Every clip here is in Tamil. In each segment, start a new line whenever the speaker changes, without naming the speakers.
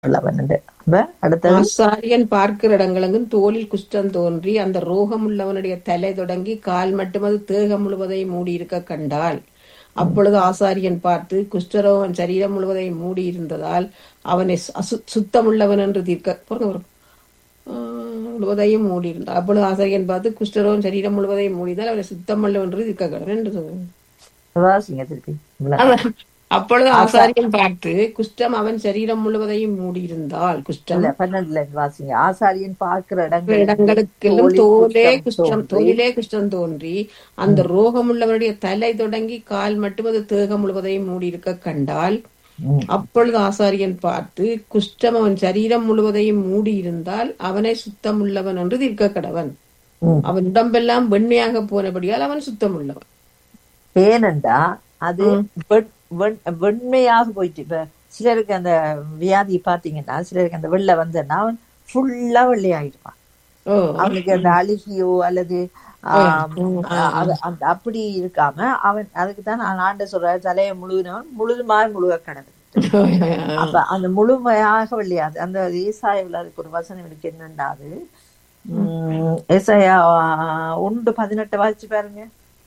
உள்ளவன் அப்ப அடுத்தது
ஆசாரியன் பார்க்கிற இடங்களெங்கும் தோலில் குஷ்டம் தோன்றி அந்த ரோகம் உள்ளவனுடைய தலை தொடங்கி கால் மட்டும் அது தேகம் முழுவதையும் மூடியிருக்க கண்டால் அப்பொழுது ஆசாரியன் பார்த்து குஷ்டரோகன் சரீரம் முழுவதையும் மூடி இருந்ததால் அவனை சு- அசு- சுத்தமுள்ளவன் என்று தீர்க்க பாருங்க ஒரு, ஆஹ், முழுவதையும் மூடி இருந்தார் அப்பொழுது ஆசாரியன் பார்த்து குஷ்டரோகன் சரீரம் முழுவதையும் மூடிதால் அவனை சுத்தமுள்ளவன் என்று தீர்க்க கடவன் என்று சொன்னார்.
வாசிங்க திருப்பி இவ்வளவு.
அதான். அப்பொழுது ஆசாரியன் பார்த்து குஷ்டம் அவன் சரீரம் முழுவதையும் மூடியிருந்தால் குஷ்டம்
இல்ல பன்னெண்டுல இருந்து வாசிங்க ஆசாரியன் பார்க்கிற இடங்கள்
இடங்களுக்கெல்லாம்
தோலில்
தோலே
குஷ்டம்
குஷ்டம்
தோன்றி,
தோலிலே குஷ்டம் தோன்றி அந்த ரோகம் உள்ளவனுடைய தலை தொடங்கி கால் மட்டும் அது தேகம் முழுவதையும் மூடி இருக்க கண்டால்
ம்,
அப்பொழுது ஆசாரியன் பார்த்து குஷ்டம் அவன் சரீரம் முழுவதையும் மூடி இருந்தால் அவனை சுத்தம் உள்ளவன் என்று தீர்க்க கடவன்
ம்.
அவன் உடம்பெல்லாம் வெண்மையாக போனபடியால் அவன் சுத்தம் உள்ளவன்
ஏனென்றா அது வெண்- வெண்- வெண்மையாக போயிட்டு இப்ப சிலருக்கு அந்த வியாதி பாத்தீங்கன்னா சிலருக்கு அந்த வெள்ளை வந்தன்னா அவன் ஃபுல்லா வெள்ளையாயிடுவான்
ஓ
அவனுக்கு அந்த அழுகியோ அல்லது ஆம், அது- அந்த அப்படி இருக்காம அவன் அதுக்கு தான் நான் ஆண்ட சொல்ற தலையை முழுகினவன் முழுதுமாய் முழுக கடவுள் அப்ப அந்த முழுமையாக வெள்ளையாது அந்த ஏசாயாவில் அதுக்கு ஒரு வசனம் எனக்கு என்னண்டா அது உம், ஏசாயா ஒன்று பதினெட்டு வாசிச்சு பாருங்க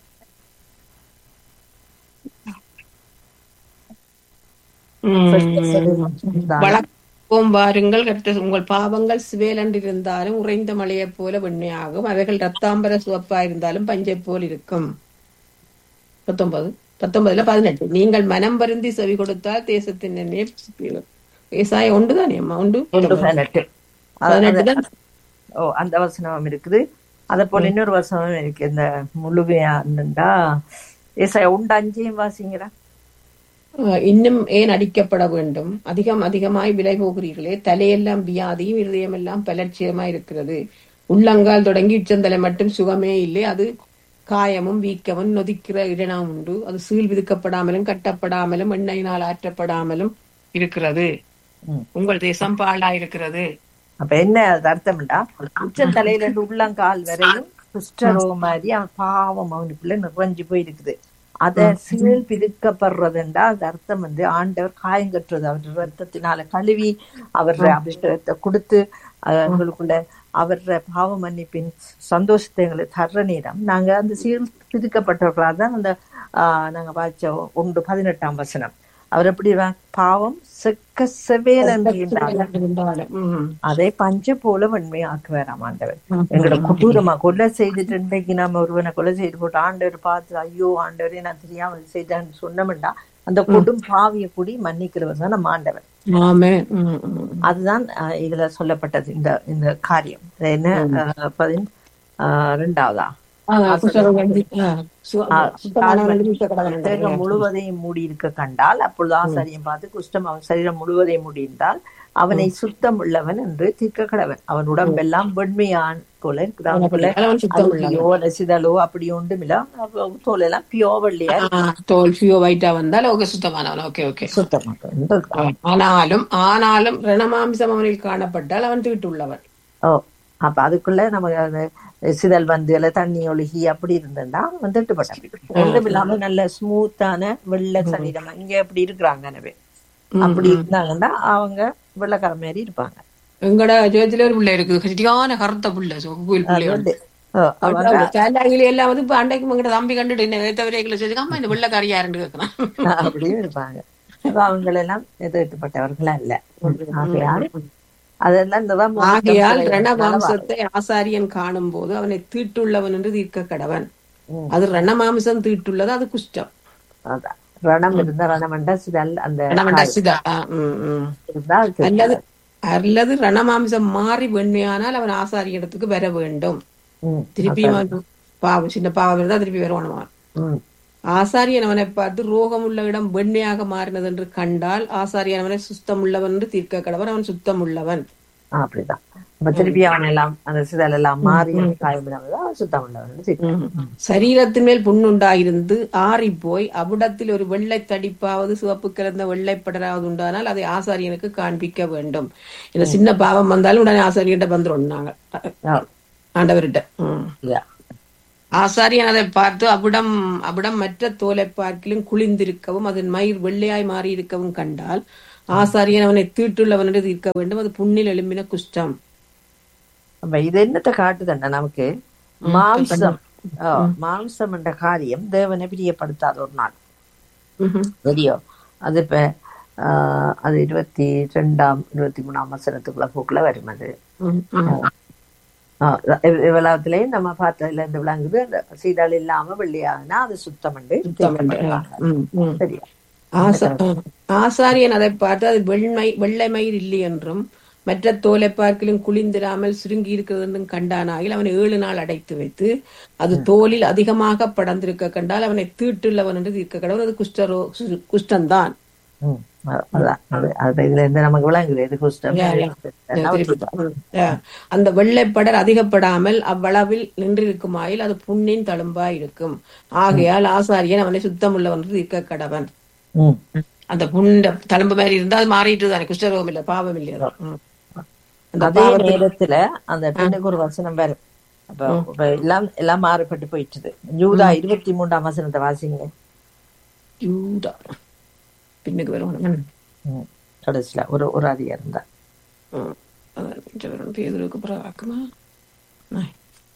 வழக்கம் வாருங்கள் கர்த்தர் உங்கள் பாவங்கள் சிவேலன்றிருந்தாலும் உறைந்த மலையைப் போல வெண்மையாகும் அவைகள் ரத்தாம்பர சிவப்பா இருந்தாலும் பஞ்சை போல் இருக்கும் பத்தொன்பது பத்தொன்பதுல பதினெட்டு நீங்கள் மனம் வருந்தி செவி கொடுத்தால் தேசத்தின் நன்மையை புசிப்பீர்கள். ஏசாயா ஒன்று தானே அம்மா உண்டு
ஒன்று பதினெட்டு அது-
பதினெட்டு
அது-
தான்
ஓ அந்த வசனம் இருக்குது அதே போல இன்னொரு வசனம் இருக்கு இந்த முழுமையாண்டா ஏசாயா உண்டு அஞ்சையும் வாசிங்கிறா
அஹ், இன்னும் ஏன் அடிக்கப்பட வேண்டும் அதிகம் அதிகமாய் விலை போகிறீர்களே தலையெல்லாம் வியாதியும் இருதயமெல்லாம் பலட்சியமாய் இருக்கிறது உள்ளங்கால் தொடங்கி உச்சந்தலை மட்டும் சுகமே இல்லை அது காயமும் வீக்கமும் நொதிக்கிற இரணம் உண்டு அது சீல் விதுக்கப்படாமலும் கட்டப்படாமலும் எண்ணெயினால் ஆற்றப்படாமலும் இருக்கிறது
ம்.
உங்கள் தேசம் பாழாயிருக்கிறது
அப்ப என்ன அது அர்த்தம்டா உச்சம் தலையில இருந்து உள்ளங்கால் வரையும் குஷ்டரோகம் மாதிரி அவன் பாவம் அவனுக்குள்ள நிறைஞ்சு போய் இருக்குது அத சீல் பிதுக்கப்படுறதுண்டா அது அர்த்தம் வந்து ஆண்டவர் காயங்கட்டுறது அவர் ரத்தத்தினால கழுவி அவர் அபிஷேகத்தை கொடுத்து அஹ், எங்களுக்குள்ள அவர் பாவ மன்னிப்பின் சந்தோஷத்தை எங்களுக்கு தர்ற நேரம் நாங்க அந்த சீல் பிதுக்கப்பட்டவர்களாக தான் அந்த ஆஹ், நாங்க வாய்ச்ச ஒன்று பதினெட்டாம் வசனம் அவர் எப்படி வா- பாவம் செக்க செவேல் என்று
ம்.
அதை பஞ்ச போல வெண்மையாக்குவாராம் ஆண்டவர் எங்களோட கொடூரமா கொலை செய்துட்டு இன்றைக்கு நாம ஒருவனை கொலை செய்து போட்டு ஆண்டவர் பார்த்து ஐயோ ஆண்டவரே நான் தெரியாம இது செய்தேன்னு சொன்னோம்டா அந்த கொடும் பாவிய கூடி மன்னிக்கிறவர் தான் நம்ம ஆண்டவர்
ஆமென். ம், ம்.
அதுதான் அஹ், இதுல சொல்லப்பட்டது இந்த இந்த காரியம் இது என்ன அஹ், பதின் அஹ், ரெண்டாவதா
ஆ, குஷ்டரோகம் ஆ, சு- சுத்தமானவனுக்கு வீட்டை கடவுள்
தேகம் முழுவதையும் மூடி இருக்க கண்டால் அப்பொழுது ஆசாரியம் பார்த்து குஷ்டம் அவன் சரீரம் முழுவதையும் மூடியிருந்தால் அவனை சுத்தம் உள்ளவன் என்று தீர்க்க கடவன் அவன் உடம்பெல்லாம் வெண்மையான் போல இருக்குது அவனுக்குள்ள
அவன் சுத்தம் உள்ளவன்.
அழுகியோ நசிதலோ அப்படி ஒன்றுமில்ல அவன் தோல் எல்லாம் பியோ வெள்ளையா
ஆ, தோல் ஃபியோ ஒயிட்டா வந்தால் ஓகே சுத்தமானவன் ஓகே ஓகே
சுத்தமாக
ஆனாலும் ஆனாலும் ரணமாம்சம் அவனில் காணப்பட்டால் அவன் தீட்டுள்ளவன்
ஓ அப்ப அதுக்குள்ள நமக்கு அந்த சிதல் வந்து இல்ல தண்ணி ஒழுகி அப்படி இருந்தா அவன் திட்டுப்பட்டான் ஒன்றும் இல்லாம நல்ல ஸ்மூத்தான வெள்ளை சரீரமா இங்க எப்படி இருக்கிறாங்க எனவே அப்படி இருந்தாங்கன்னா அவங்க வெள்ளைக்கார மாதிரி இருப்பாங்க
எங்கட ஜோதில ஒரு பிள்ளை இருக்குது சரியான கருத்த பிள்ளை கோயில் பிள்ளை
வந்து, ஓ, அவங்க
சேலாகில எல்லாம் வந்து இப்ப அண்டைக்கு எங்கட தம்பி கண்டுட்டு என்ன தவிரைகளை செஞ்சு அம்மா இந்த வெள்ளக்காரி யாருன்னு கேட்கறான்
அப்படியும் இருப்பாங்க அப்ப அவங்களெல்லாம் எதிர்க்கப்பட்டவர்களா இல்ல ஆகையால் அதெல்லாம் இந்த தான்
ஆகையால்
முகூர்த்தம்
ரணமாம்சத்தை ஆசாரியன் காணும் போது அவனை தீட்டுள்ளவன் என்று தீர்க்க கடவன்
ம்.
அது ரணமாம்சம் தீட்டுள்ளது அது குஷ்டம்
அதான் ரணம் இருந்தா ரணம்ண்டா சிதல் அந்த
ரணமண்டா சிதா ஆ, ம், ம்.
இருந்தா அது
அல்லது அல்லது ரணமாம்சம் மாறி வெண்மையானால் அவன் ஆசாரியஇடத்துக்கு வர வேண்டும்
ம்,
திருப்பியும் அவன் பாவம் சின்ன பாவம் இருந்தா திருப்பி வருவானுவான்
ம்.
ஆசாரியன் அவனை பார்த்து ரோகம் உள்ள இடம் வெண்மையாக மாறினது என்று கண்டால் ஆசாரியன் அவனை சுத்தம் உள்ளவன் என்று தீர்க்க கடவன் அவன் சுத்தம் உள்ளவன்
ஆ, அப்படிதான் அப்ப திருப்பி அவன் எல்லாம் அந்த சிதல் எல்லாம் மாறி காயமிடாமதான் சுத்தம் உள்ளவன்
சரீரத்தின் மேல் புண்ணுண்டாயிருந்து ஆறி போய் அவ்விடத்தில் ஒரு வெள்ளை தடிப்பாவது சிவப்பு கலந்த வெள்ளைப்படராவது உண்டானால் அதை ஆசாரியனுக்கு காண்பிக்க வேண்டும் இந்த சின்ன பாவம் வந்தாலும் உடனே ஆசாரியன்ட்ட வந்துடும் நாங்க ஆண்டவர்கிட்ட ம். ஆசாரியன் அதை பார்த்து அவ்விடம் அவ்விடம் மற்ற தோலை பார்க்கிலும் குளிந்திருக்கவும் அதன் மயிர் வெள்ளையாய் மாறி இருக்கவும் கண்டால் ஆசாரியன் அவனை தீட்டுள்ளவனோடு தீர்க்க வேண்டும் அது புண்ணில் எழும்பின குஷ்டம்
அப்ப இது என்னத்தை காட்டுதுன்னா நமக்கு மாம்சம் ஆ, மாம்சம் என்ற காரியம் தேவனை பிரியப்படுத்தாத ஒரு நாள்
ம்ஹும்.
தெரியும் அது இப்ப ஆ, அது இருபத்தி ரெண்டாம் இருபத்தி மூணாம் வசனத்துக்குள்ள போக்குல வரும் அது
ம், ம்.
விழாத்திலையும் நம்ம பார்த்ததுல இருந்து விளங்குது அந்த சீதாள் இல்லாம வெள்ளியாகுனா அது சுத்தம் உண்டு
சுத்தம் உண்டு. ம், ம்.
சரியா
ஆசா- ஆசாரியன் அதை பார்த்து அது வெண்மை வெள்ளை மயிர் இல்லை என்றும் மற்ற தோலை பார்க்கிலும் குளிந்திராமல் சுருங்கி இருக்கிறது என்றும் கண்டானாயில் அவனை ஏழு நாள் அடைத்து வைத்து அது தோலில் அதிகமாக படர்ந்திருக்க கண்டால் அவனை தீட்டுள்ளவன் என்று தீர்க்க கடவுள் அது குஷ்டரோ சு- குஷ்டம்தான்
ம், அ- அதான் அது அது இதுல இருந்து நமக்கு விளங்குது இது குஷ்டம்
ம். அஹ், அந்த வெள்ளைப்படர் அதிகப்படாமல் அவ்வளவில் நின்றிருக்குமாயில் அது புண்ணின் தழும்பா இருக்கும் ஆகையால் ஆசாரியன் அவனை சுத்தம் உள்ளவன் என்று தீர்க்க கடவன்
ம்.
அந்த புண்ட தழும்பு மாதிரி இருந்தா அது மாறிட்டு தானே குஷ்டரோகம் இல்ல பாவம் இல்லையா ம். அந்த
அதே நேரத்துல அந்த பெண்ணுக்கு ஒரு வசனம் வரும் அப்ப இப்ப எல்லாம் எல்லாம் மாறுபட்டு போயிட்டுது யூதா இருபத்தி மூன்றாம் வசனத்தை வாசிங்க
யூதா பின்னுக்கு வரணும் ம்.
ம். கடைசியில ஒரு ஒரு அதிகாரம் தான்
ம். அதான் கொஞ்சம் வரணும் பேதுருக்கு அப்புறம் ஆக்குமா ஆ.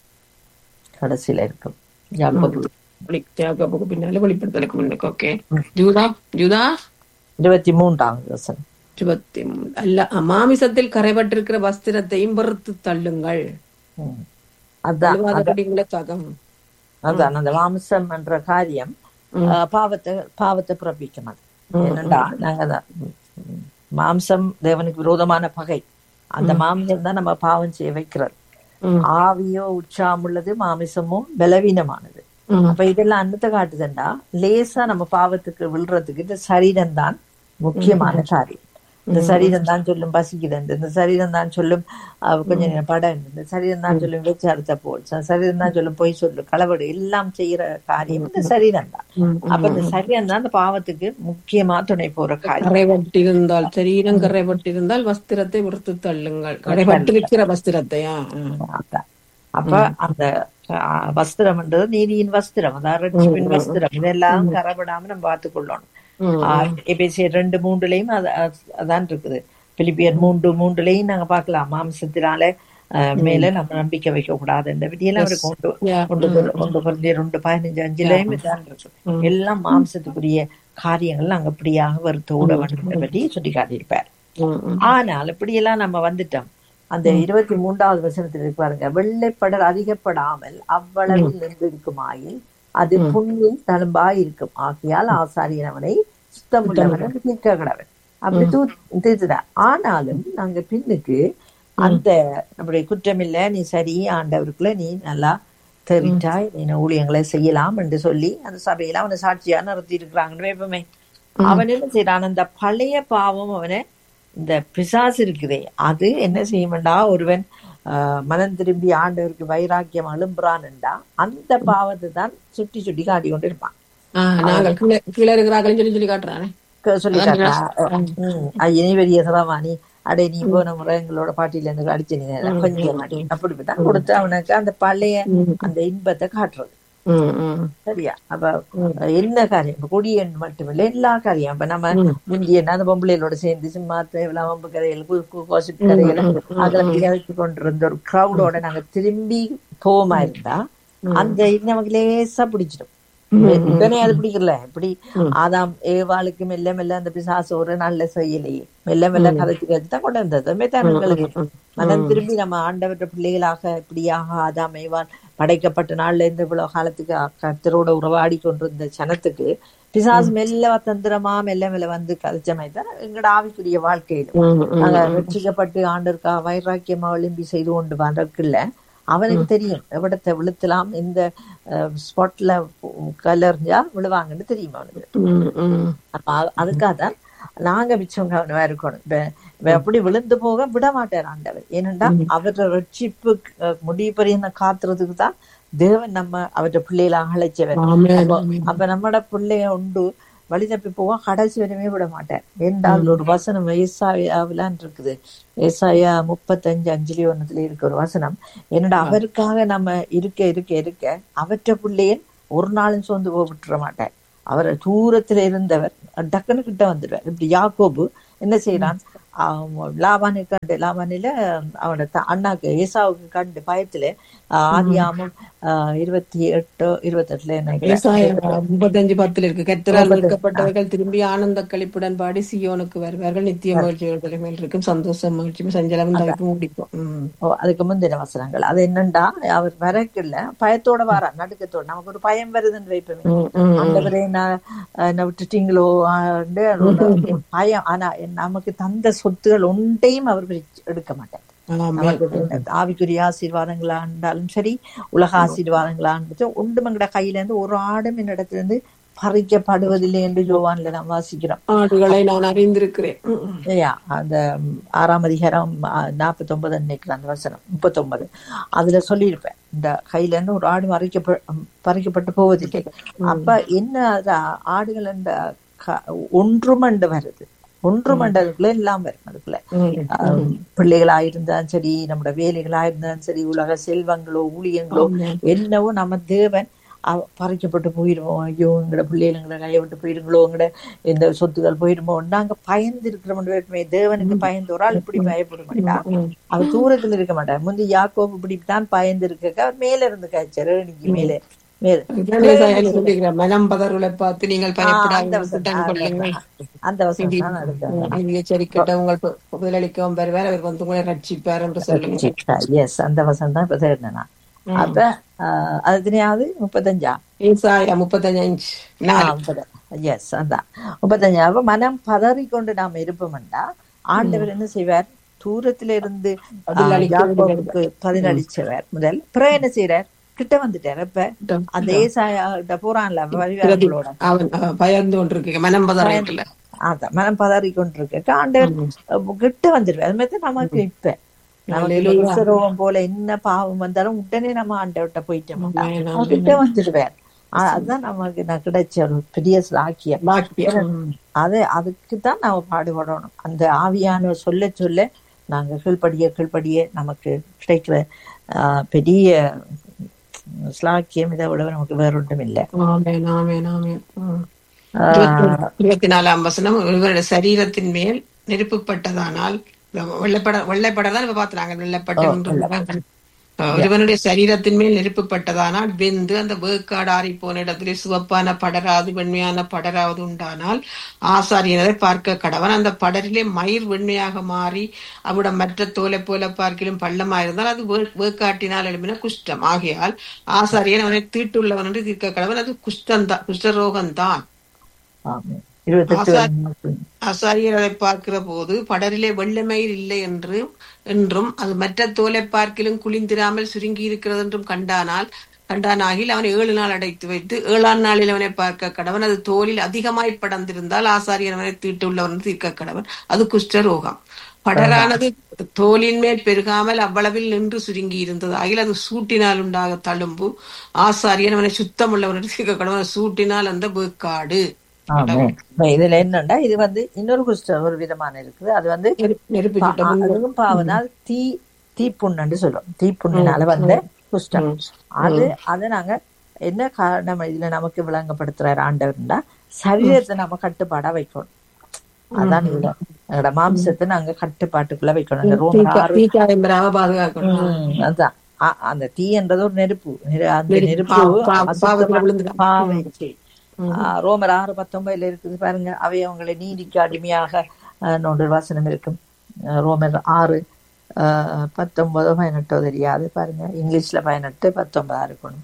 கடைசியில இருக்கும் யாக்கோபு
வெளி தியாகப்புக்கு பின்னால வெளிப்படுத்தலுக்கு முன்னுக்கு ஓகே ஜூதா ஜூதா
இருபத்தி மூன்றாம் வசனம்
இருபத்தி மூணு அல்ல மாமிசத்தில் கரைபட்டிருக்கிற வஸ்திரத்தையும் வெறுத்து தள்ளுங்கள்
ம். அதான்
அழுவாதபடிங்களே தகம்
அதான் அந்த மாம்சம் என்ற காரியம் ஆ, பாவத்தை பாவத்தை பிறப்பிக்கும் அது என்னண்டா நாங்க அதான், ம், ம், மாம்சம் தேவனுக்கு விரோதமான பகை அந்த மாம்சம் தான் நம்ம பாவம் செய்ய வைக்கிறது
ம்.
ஆவியோ உற்சாகமுள்ளது மாமிசமோ பலவீனமானது
ம்.
அப்ப இதெல்லாம் அன்னத்தை காட்டுதுண்டா லேசா நம்ம பாவத்துக்கு விழுறதுக்கு இந்த சரீரம் தான் முக்கியமான காரியம் இந்த சரீரம் தான் சொல்லும் பசிக்குதுண்டு இந்த சரீரம் தான் சொல்லும் அஹ், கொஞ்ச நேரம் படம் இந்த சரீரம் தான் சொல்லும் விசாரத்தை போல் ச- சரீரம் தான் சொல்லும் பொய் சொல்லு களவடு எல்லாம் செய்யற காரியம் இந்த சரீரம் தான்
ம்.
அப்ப இந்த சரீரம் தான் இந்த பாவத்துக்கு முக்கியமா துணை போற காரியம்
கரைபட்டிருந்தால் சரீரம் கரைபட்டிருந்தால் வஸ்திரத்தை விடுத்து தள்ளுங்கள் கரைபட்டு நிற்கிற வஸ்திரத்தையா
அதான். அப்ப அந்த அஹ், வஸ்திரம்ன்றது நீதியின் வஸ்திரம் அதாவது ரட்சிப்பின் வஸ்திரம் இதெல்லாம் கரப்படாம நம்ம பார்த்துக் கொள்ளணும் ஆஹ், எபேசியர் ரெண்டு மூன்றுலயும் அது அது- அதான் இருக்குது பிலிப்பியர் மூன்று மூன்றுலயும் நாங்க பார்க்கலாம் மாம்சத்தினால ஆஹ், மேல நம்ம நம்பிக்கை வைக்க கூடாது இந்த விதியெல்லாம் அவருக்கு கொண்டு
Yeah.
கொண்டு கொண்டு- கொண்டு கொண்டு ரெண்டு பதினஞ்சு அஞ்சுலயும் இதான் இருக்கு எல்லாம் மாம்சத்துக்குரிய காரியங்கள் நாங்க இப்படியாக வருத்தோட வேண்டும் பற்றி சுட்டி காட்டியிருப்பார் ஆனால் இப்படியெல்லாம் நம்ம வந்துட்டோம் அந்த இருபத்தி மூன்றாவது வசனத்தில் இருக்கு பாருங்க வெள்ளைப்படர் அதிகப்படாமல் அவ்வளவில் நின்றிருக்குமாயில் அது புண்ணின் தழும்பா இருக்கும் ஆகையால் ஆசாரியன் அவனை சுத்தமுள்ளவன் தீர்க்க கடவன் அப்படி தூ தீர்த்துதான் ஆனாலும் நாங்க பின்னுக்கு அந்த நம்முடைய குற்றமில்லை நீ சரி ஆண்டவருக்குள்ள நீ நல்லா தெரிஞ்சாய் நீ ஊழியங்களை செய்யலாம் என்று சொல்லி அந்த சபையில அவனை சாட்சியா நிறுத்தி இருக்கிறாங்கன்னு எப்பவுமே அவன் என்ன செய்யறான் அந்த பழைய பாவம் அவனை இந்த பிசாசு இருக்குதே அது என்ன செய்யும்டா ஒருவன் ஆஹ், மனம் திரும்பி ஆண்டவருக்கு வைராக்கியம் அழும்புறான்டா அந்த பாவத்தை தான் சுட்டி சுட்டி காட்டி கொண்டு இருப்பான்
நாங்கள் கீழே கீழே இருக்கிறார்கள் சொல்லி சொல்லி காட்டுறானே
க- சொல்லி காட்டா உம் ஐயனி பெரிய சதமா நீ அடே நீ போன முறை எங்களோட பாட்டியில இருந்து அடிச்சு நீ கொஞ்சம் அடி. அப்படிதான் கொடுத்து அவனுக்கு அந்த பழைய அந்த இன்பத்தை காட்டுறது
ம், ம்.
சரியா அப்ப என்ன காரியம் இப்ப குடியன் மட்டுமில்ல எல்லா காரியம் இப்ப நம்ம முந்திய அந்த பொம்பளைகளோட சேர்ந்து சும்மா தேவையில்ல வம்பு கதைகள் கு- கு- gossip கதைகள் அதெல்லாம் விளையாடிட்டு கொண்டிருந்த ஒரு கிரௌடோட நாங்க திரும்பி போமா இருந்தா அந்த இது நமக்கு லேசா பிடிச்சிடும் உடனே அது பிடிக்கல இப்படி ஆதாம் ஏவாளுக்கு மெல்ல மெல்ல அந்த பிசாசு ஒரு நல்ல செய்யலையே மெல்ல மெல்ல கதைச்சு கதைச்சு தான் கொண்டு வந்தது அதுமே தான் எங்களுக்கு மனம் திரும்பி நம்ம ஆண்டவற்ற பிள்ளைகளாக இப்படியாக ஆதாம் ஏவாள் படைக்கப்பட்ட நாள்ல இருந்து இவ்வளவு காலத்துக்கு கர்த்தரோட உறவாடி கொண்டிருந்த சனத்துக்கு பிசாசு மெல்ல தந்திரமா மெல்ல மெல்ல வந்து கதைச்சமை தான் எங்களோட ஆவிக்குரிய வாழ்க்கையில
ம், ம்.
நாங்க ரட்சிக்கப்பட்டு ஆண்டருக்கா வைராக்கியமா விளிம்பி செய்து கொண்டு வர்றதுக்குள்ள அவனுக்கு தெரியும் எவிடத்தை விழுத்தலாம் இந்த ஸ்பாட்ல கலர்ஞ்சா விழுவாங்கன்னு தெரியும் அவனுக்கு
ம், ம்.
அப்ப அ- அதுக்காக தான் நாங்க மிச்சம் கவனமா இருக்கணும் இப்ப இப்ப அப்படி விழுந்து போக விட மாட்டார் ஆண்டவர் ஏனென்றா அவர ரட்சிப்பு அஹ், முடிவு பரியந்த காத்துறதுக்கு தான் தேவன் நம்ம அவற்றை பிள்ளைகளாக அழைச்சவர்
ஆமென்.
அப்போ அப்ப நம்மட பிள்ளைய உண்டு வழி தப்பி போவா கடைசி வரையுமே விட மாட்டேன் என்றால் ஒரு வசனம் ஏசாயாவிலான் இருக்குது ஏசாயா முப்பத்தஞ்சு அஞ்சுலி ஒண்ணுல இருக்க ஒரு வசனம் என்னடா அவருக்காக நம்ம இருக்க இருக்க இருக்க அவற்ற பிள்ளையன் ஒரு நாளும் சோர்ந்து போக விட்டுற மாட்டார் அவர் தூரத்துல இருந்தவர் டக்குன்னு கிட்ட வந்துடுவார் இப்படி யாக்கோபு என்ன செய்யறான் அவன் லாபானை கண்டு லாபானில அவனோட த- அண்ணாக்கு ஏசாவுக்கு கண்டு பயத்துல ஆஹ், ஆதியாமம் ஆஹ், இருபத்தி எட்டு இருபத்தெட்டுல நினைக்கிறேன்
விவசாயம் முப்பத்தஞ்சு பத்துல இருக்கு கத்தரால் மீட்கப்பட்டவர்கள் திரும்பி ஆனந்த கழிப்புடன் பாடி சியோனுக்கு வருவார்கள் நித்திய மகிழ்ச்சிகள் மேல் இருக்கும் சந்தோஷம் மகிழ்ச்சியும் சஞ்சலமும் தவிர்ப்பு முடிப்போம் உம்.
ஓ, அதுக்கு முந்தின வசனங்கள் அது என்னண்டா அவர் வரக்கில்ல பயத்தோட வாரா நடுக்கத்தோட நமக்கு ஒரு பயம் வருதுன்னு வைப்போமே
உம், உம்,
ஆண்டவரே நான் என்ன விட்டுட்டீங்களோ ஆண்டு அதோட பயம் ஆனா என் நமக்கு தந்த சொத்துகள் ஒன்றையும் அவர் பிரிச்சு எடுக்க மாட்டார்
ஆமென்.
நமக்கு ஆவிக்குரிய ஆசீர்வாதங்களா இருந்தாலும் சரி உலக ஆசீர்வாதங்களா இருந்தாலும் ஒன்று மங்கட கையில இருந்து ஒரு ஆடும் என்னிடத்துல இருந்து பறிக்கப்படுவதில்லை என்று ஜோவான்ல நாம் வாசிக்கிறோம்
ஆடுகளை நான் அறிந்திருக்கிறேன் உம், உம்.
இல்லையா அந்த ம், ஆறாம் அதிகாரம் நாற்பத்தி ஒன்பது நினைக்கிறேன் அந்த வசனம் முப்பத்தொன்பது அதுல சொல்லியிருப்பேன் இந்த கையில இருந்து ஒரு ஆடு பறிக்கப்ப பறிக்கப்பட்டு போவதில்லை அப்ப என்ன அது ஆடுகள் அந்த க- ஒன்றுமண்டு வருது ஒன்றுமண்டதுக்குள்ள எல்லாம் வரும் அதுக்குள்ள
உம்.
ஆஹ், பிள்ளைகளா இருந்தாலும் சரி நம்மட வேலைகளா இருந்தாலும் சரி உலக செல்வங்களோ ஊழியங்களோ என்னவோ நம்ம தேவன் அவ- பறிக்கப்பட்டு போயிருவோம் ஐயோ எங்கட பிள்ளைகளை கையை விட்டு போயிருங்களோ எங்கட இந்த சொத்துக்கள் போயிருமோ நாங்க பயந்து இருக்கிறோம் தேவனுக்கு பயந்து ஒரு ஆள் இப்படி பயப்பட மாட்டான் அவர் தூரத்துல இருக்க மாட்டார் முந்தி யாக்கோபு இப்படித்தான் பயந்து இருக்க அவர் மேல இருந்து காய்ச்சாரு இன்னைக்கு மேல மேல
இதுதான் ஏசாயால சொல்லியிருக்கிறார். மனம் பதறுகளை பார்த்து நீங்கள்
ஆஹ், அந்த
பயப்படாமல்
வசனம்
திட்டம் கொள்ளுங்கள்
அந்த வசனம் தான் அடுத்த
நீதி எச்சரிக்கட்ட உங்கள் பு- பதிலளிக்கவும் வருவார் அவர் வந்து உங்களை ரட்சிப்பார் என்று சொல்லுங்க
எஸ் அந்த வசனம் தான் இப்ப தேடினா அப்ப ஆஹ், அது தெரியாது முப்பத்தஞ்சா
ஏசாயா முப்பத்தஞ்சு இன்ச் நாலு
எஸ் அதான் முப்பத்தஞ்சு அப்ப மனம் பதறி கொண்டு நாம் இருப்போம்டா ஆண்டவர் என்ன செய்வார் தூரத்துல இருந்து ஆஹ், யாக்கோபுக்கு பதிலளிச்சவர் முதல் பிறகு என்ன செய்யறார் கிட்ட வந்துட்டார் அப்ப அந்த ஏசாயா கிட்ட போறான்ல வரிவார்களோட
அவன் அவன் பயந்து கொண்டிருக்க மனம் பதறல
அதான் மனம் பதறி கொண்டிருக்க ஆண்டவர் அஹ், கிட்ட வந்துருவார் அது மாதிரி நமக்கு இப்ப நமக்கு விசுரோகம் போல என்ன பாவம் வந்தாலும் உடனே நம்ம ஆண்டவர்கிட்ட போயிட்டோம்டா அவர் கிட்ட வந்துடுவார் அ- அதுதான் நமக்கு நான் கிடைச்ச ஒரு பெரிய சாக்கியம்
பாக்கியம்
அது அதுக்கு தான் நாம பாடுபடணும் அந்த ஆவியானவர் சொல்ல சொல்ல நாங்க கீழ்ப்படிய கீழ்ப்படிய நமக்கு கிடைக்கிற ஆஹ், பெரிய ஸ்லாக்கியம் இதை விட நமக்கு வேற ஒன்றும் இல்லை
ஆமென் ஆமென் ஆமென் ம். இருபத்தி நாலாம் வசனம் ஒருவருடைய சரீரத்தின் மேல் நெருப்புப்பட்டதானால் வெள்ளைப்பட வெள்ளைப்படதான் இப்ப பாத்துறாங்க வெள்ளைப்பட்ட ஒருவனுடைய சரீரத்தின் மேல் நெருப்புப்பட்டதானால் வெந்து அந்த வேக்காடு ஆறி போன இடத்திலே சிவப்பான படராது வெண்மையான படராவது உண்டானால் ஆசாரியனரை பார்க்க கடவன் அந்த படரிலே மயிர் வெண்மையாக மாறி அவிடம் மற்ற தோலை போல பார்க்கிலும் பள்ளமாயிருந்தால் அது வே- வேக்காட்டினால் எழுப்பின குஷ்டம் ஆகையால் ஆசாரியன் அவனை தீட்டுள்ளவன் என்று தீர்க்க கடவன் அது குஷ்டந்தான் குஷ்டரோகம்தான்
ஆமென். இருபத்தெட்டு
ஆசாரியர் அதை பார்க்கிற போது படரிலே வெள்ளமயிர் இல்லை என்று என்றும் அது மற்ற தோலை பார்க்கிலும் குளிந்திராமல் சுருங்கி இருக்கிறது என்றும் கண்டானால் கண்டானாகில் அவனை ஏழு நாள் அடைத்து வைத்து ஏழாம் நாளில் அவனை பார்க்க கடவன் அது தோலில் அதிகமாய் படர்ந்திருந்தால் ஆசாரியர் அவனை தீட்டுள்ளவன் தீர்க்க கடவன் அது குஷ்டரோகம் படரானது தோலின் மேல் பெருகாமல் அவ்வளவில் நின்று சுருங்கி இருந்தது ஆகில் அது சூட்டினால் உண்டாக தழும்பு ஆசாரியன் அவனை சுத்தமுள்ளவன் தீர்க்க கடவன் சூட்டினால் அந்த வேக்காடு
ஆமென். இப்ப இதுல என்னன்னா இது வந்து இன்னொரு குஷ்டம் ஒரு விதமான இருக்குது அது வந்து
நெருப்பு- நெருப்பு
பா-
சுட்ட
அதுவும் பாவனா தீ தீப்புண்ணுன்னு சொல்லுவோம் தீப்புண்ணினால வந்த குஷ்டம் அது அதை நாங்க என்ன காரணம் இதுல நமக்கு விளங்கப்படுத்துறாரு ஆண்டவர்னா சரீரத்தை நம்ம கட்டுப்பாடா வைக்கணும் அதான் இதுல எங்களோட மாம்சத்தை நாங்க கட்டுப்பாட்டுக்குள்ள வைக்கணும் இந்த ரோமர் ஆறு
தீக்காயம் பெறாம பாதுகாக்கணும்
ம், அதான் அ- அந்த தீன்றது ஒரு நெருப்பு நெரு- அந்த
நெருப்பு.
நெருப்பு
பாவ- பாவ-
அசுத்தமா-
பாவத்துல விழுந்துடும்.
பாவம். ஆ, ரோமர் ஆறு பத்தொன்பதுல இருக்குது பாருங்க அவை அவங்களை நீதிக்கு அடிமையாக அஹ், ஒரு வசனம் இருக்கும் அஹ், ரோமர் ஆறு அஹ், பத்தொன்பதோ பதினெட்டோ தெரியாது பாருங்க இங்கிலீஷ்ல பதினெட்டு பத்தொன்பதா இருக்கணும்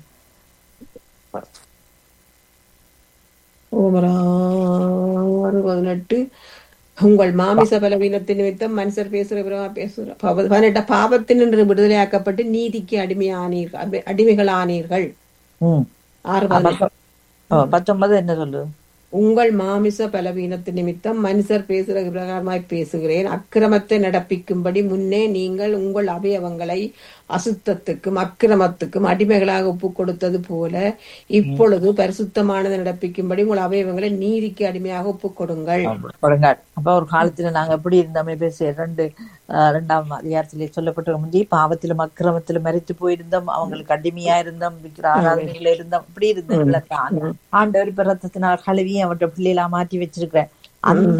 ஆறு பதினெட்டு உங்கள் மாமிச பலவீனத்தின் நிமித்தம் மனுஷர் பேசுற விதமா பேசுற பாவ- பதினெட்டு பாவத்தினின்று விடுதலையாக்கப்பட்டு நீதிக்கு அடிமையானீர்கள் அடி- அடிமைகளானீர்கள்
ம்
ஆறு பதினெட்டு
ஓ, பத்தொன்பது என்ன சொல்லு
உங்கள் மாமிச பலவீனத்து நிமித்தம் மனுஷர் பேசுகிற பிரகாரமாய் பேசுகிறேன் அக்கிரமத்தை நடப்பிக்கும்படி முன்னே நீங்கள் உங்கள் அவயவங்களை அசுத்தத்துக்கும் அக்கிரமத்துக்கும் அடிமைகளாக ஒப்பு கொடுத்தது போல இப்பொழுது பரிசுத்தமானதை நடப்பிக்கும்படி உங்கள் அவயவங்களை நீதிக்கு அடிமையாக ஒப்பு கொடுங்கள்
கொடுங்க அப்ப ஒரு காலத்துல நாங்க எப்படி இருந்தோமே பேச ரெண்டு அஹ், ரெண்டாம் அதிகாரத்திலே சொல்லப்பட்ட முந்தி பாவத்திலும் அக்கிரமத்திலும் மறித்து போயிருந்தோம் அவங்களுக்கு அடிமையா இருந்தோம் விக்கிர ஆராதனைகள் இருந்தோம் இப்படி இருந்தோம் தான் ஆண்டவர் இப்ப ரத்தத்தினால் கழுவி அவற்றை பிள்ளைகளா மாற்றி வச்சிருக்கிற அந்த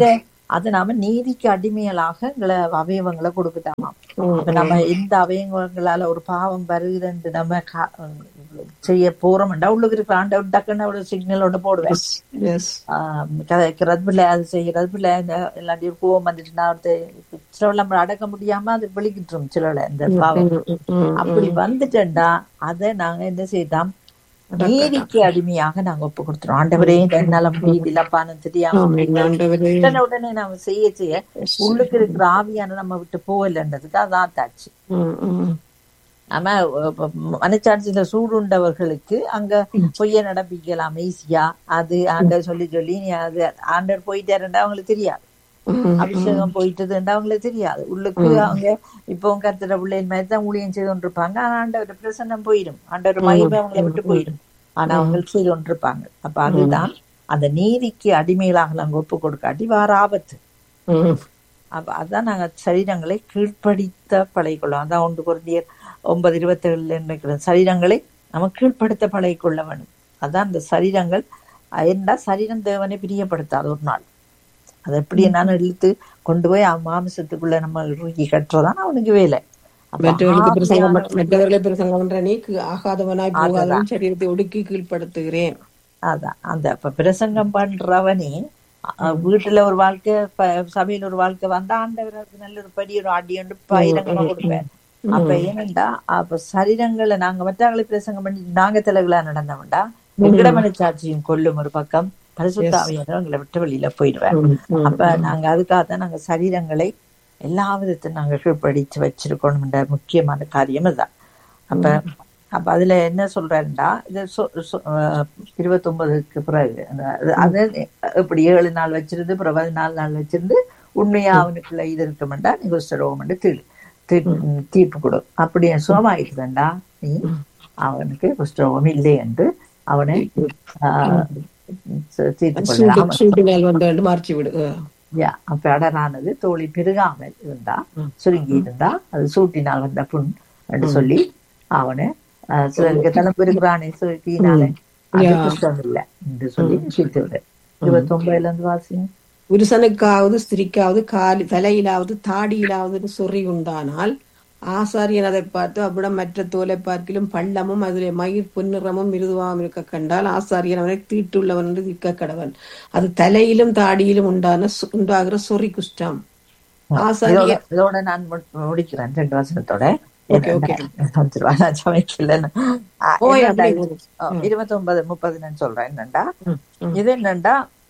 அது நாம நீதிக்கு அடிமைகளாக எங்களை அவயவங்களை கொடுக்குதாமா அப்ப நம்ம எந்த அவயவங்களால ஒரு பாவம் வருகிறது நம்ம கா- செய்ய போறோம்டா உள்ளுக்கு இருக்கிற ஆண்டவர் டக்குன்னு ஒரு சிக்னல் ஒன்று போடுவேன்
எஸ்
ஆஹ் கதைக்கிறது பிள்ளை அது செய்யறது பிள்ளை இந்த எல்லாத்தையும் கோவம் வந்துட்டுனா சில நம்ம அடக்க முடியாம அது வெளிக்கிட்டுரும் சில இந்த பாவம் அப்படி வந்துட்டேன்டா அதை நாங்க என்ன செய்தோம் நீதிக்கு அடிமையாக நாங்க ஒப்பு கொடுத்துறோம் ஆண்டவரே என்னால முடியலப்பான்னு தெரியாம
ஆண்டவரே
உடனே உடனே நாம செய்ய செய்ய உள்ளுக்கு இருக்கிற ஆவியான நம்ம விட்டு போகலன்றதுக்கு அதான் தாச்சு
ம், ம்.
நம்ம மனச்சாட்சியில சூடுண்டவர்களுக்கு அங்க பொய்ய நடப்பிக்கலாம் ஈஸியா அது ஆண்டவர் சொல்லி சொல்லி நீ அது ஆண்டவர் போயிட்டாருண்டா அவங்களுக்கு தெரியாது
ம்,
அபிஷேகம் போயிட்டதுண்டா அவங்களுக்கு தெரியாது உள்ளுக்கு அவங்க இப்போ கத்துற பிள்ளைகள் மாதிரி தான் ஊழியம் செய்து கொண்டிருப்பாங்க ஆனா ஆண்டவர் பிரசன்னம் போயிடும் ஆண்டவர் மகிமை அவங்கள விட்டு போயிடும் ஆனா அவங்க செய்து கொண்டிருப்பாங்க அப்ப அதுதான் அந்த நீதிக்கு அடிமைகளாக நாங்க ஒப்பு கொடுக்காட்டி வார ஆபத்து
ம்.
அப்ப அதான் நாங்க சரீரங்களை கீழ்ப்படுத்த பழகிக்கொள்ளும் அதான் ஒன்று குருந்தியர் ஒன்பது இருபத்தேழுல இருக்கிற சரீரங்களை நம்ம கீழ்ப்படுத்த பழகிக்கொள்ள வேணும் அதான் அந்த சரீரங்கள் என்ன சரீரம் தேவனை பிரியப்படுத்தாது ஒரு நாள் அதை எப்படி நான் இழுத்து கொண்டு போய் அவன் மாமிசத்துக்குள்ள நம்ம இறுக்கி கட்டுறதான் அவனுக்கு வேலை அப்ப
மற்றவர்களுக்கு பிரசங்கம்
ஆவியான-
பண்ண- மற்றவர்களை பிரசங்கம் பண்ற நீ கு- ஆகாதவனாய் போகாதவன் சரீரத்தை ஒடுக்கி கீழ்ப்படுத்துகிறேன்
அதான் அந்த இப்ப பிரசங்கம் பண்றவனே அஹ், வீட்டுல ஒரு வாழ்க்கை ப- சபையில ஒரு வாழ்க்கை வந்தா ஆண்டவருக்கு நல்ல ஒரு பெரிய ஒரு அடி ஒன்று பயிரங்கமா கொடுப்பேன் அப்ப ஏனண்டா அப்ப சரீரங்களை நாங்க மற்றவங்களை பிரசங்கம் பண்ணி நாங்க தலைகளா நடந்தவன்டா எங்கட மனச்சாட்சியும் கொல்லும் ஒரு பக்கம் பரிசுத்தாவியான எங்களை விட்டு வெளியில போயிடுவேன்
ம், ம்.
அப்ப நாங்க அதுக்காக தான் நாங்க சரீரங்களை எல்லா விதத்தையும் நாங்க கீழ்ப்படிச்சு வச்சிருக்கணும்ன்ற முக்கியமான காரியம் அதுதான் அப்ப அப்ப அதுல என்ன சொல்றாருண்டா இது சொ- சொ- அஹ் இருபத்தொன்பதுக்கு பிறகு அந்த- அது- அது இப்படி ஏழு நாள் வச்சிருந்து பிறகு பதினாலு நாள் வச்சிருந்து உண்மையா அவனுக்குள்ள இது இருக்குமெண்டா நீ குஷ்டரோகம் தீர்ப்பு தீர்ப்பு கொடு அப்படி சுகமாயிட்டுதண்டா நீ அவனுக்கு குஷ்டரோகம் இல்லை என்று அவனை ஆஹ், தீர்த்து கொள்ளலாம்
சூட்டு- சூட்டினால் வந்து மார்ச்சி விடு அஹ்.
யா, அப்ப அடரானது தோழி பெருகாமல் இருந்தா சுருங்கி இருந்தா அது சூட்டினால் வந்த புண் என்று சொல்லி அவனை ஆஹ், சிலருக்கு தலைப்பு இருக்கிறானே சுருக்கினால அது
யா.
குற்றம் இல்லை என்று சொல்லி தீர்த்து விடு இருபத்தி ஒன்பதுல இருந்து வாசிங்க
புருஷனுக்காவது ஸ்திரிக்காவது காலி தலையிலாவது தாடியிலாவது சொறி உண்டானால் ஆசாரியன் அதை பார்த்து அவ்விடம் மற்ற தோலை பார்க்கிலும் பள்ளமும் அதிலே மயிர் பொன்னிறமும் மிருதுவாம் இருக்க கண்டால் ஆசாரியன் அவனை தீட்டுள்ளவன் என்று இருக்க கடவன் அது தலையிலும் தாடியிலும் உண்டான சு- உண்டாகிற சொறி குஷ்டம் ஆசாரிய
இதோட இதோட நான் மு- முடிக்கிறேன் ரெண்டு வசனத்தோட
Okay, okay.
வந்துருவா, நான் சமைக்கலன்னு ஆஹ்,
ஓய்,
என்னடா
அப்படி
இது? ஆஹ், இருபத்தொன்பது முப்பது நான் சொல்றேன் என்னண்டா
ம், ம்.
இது என்னண்டா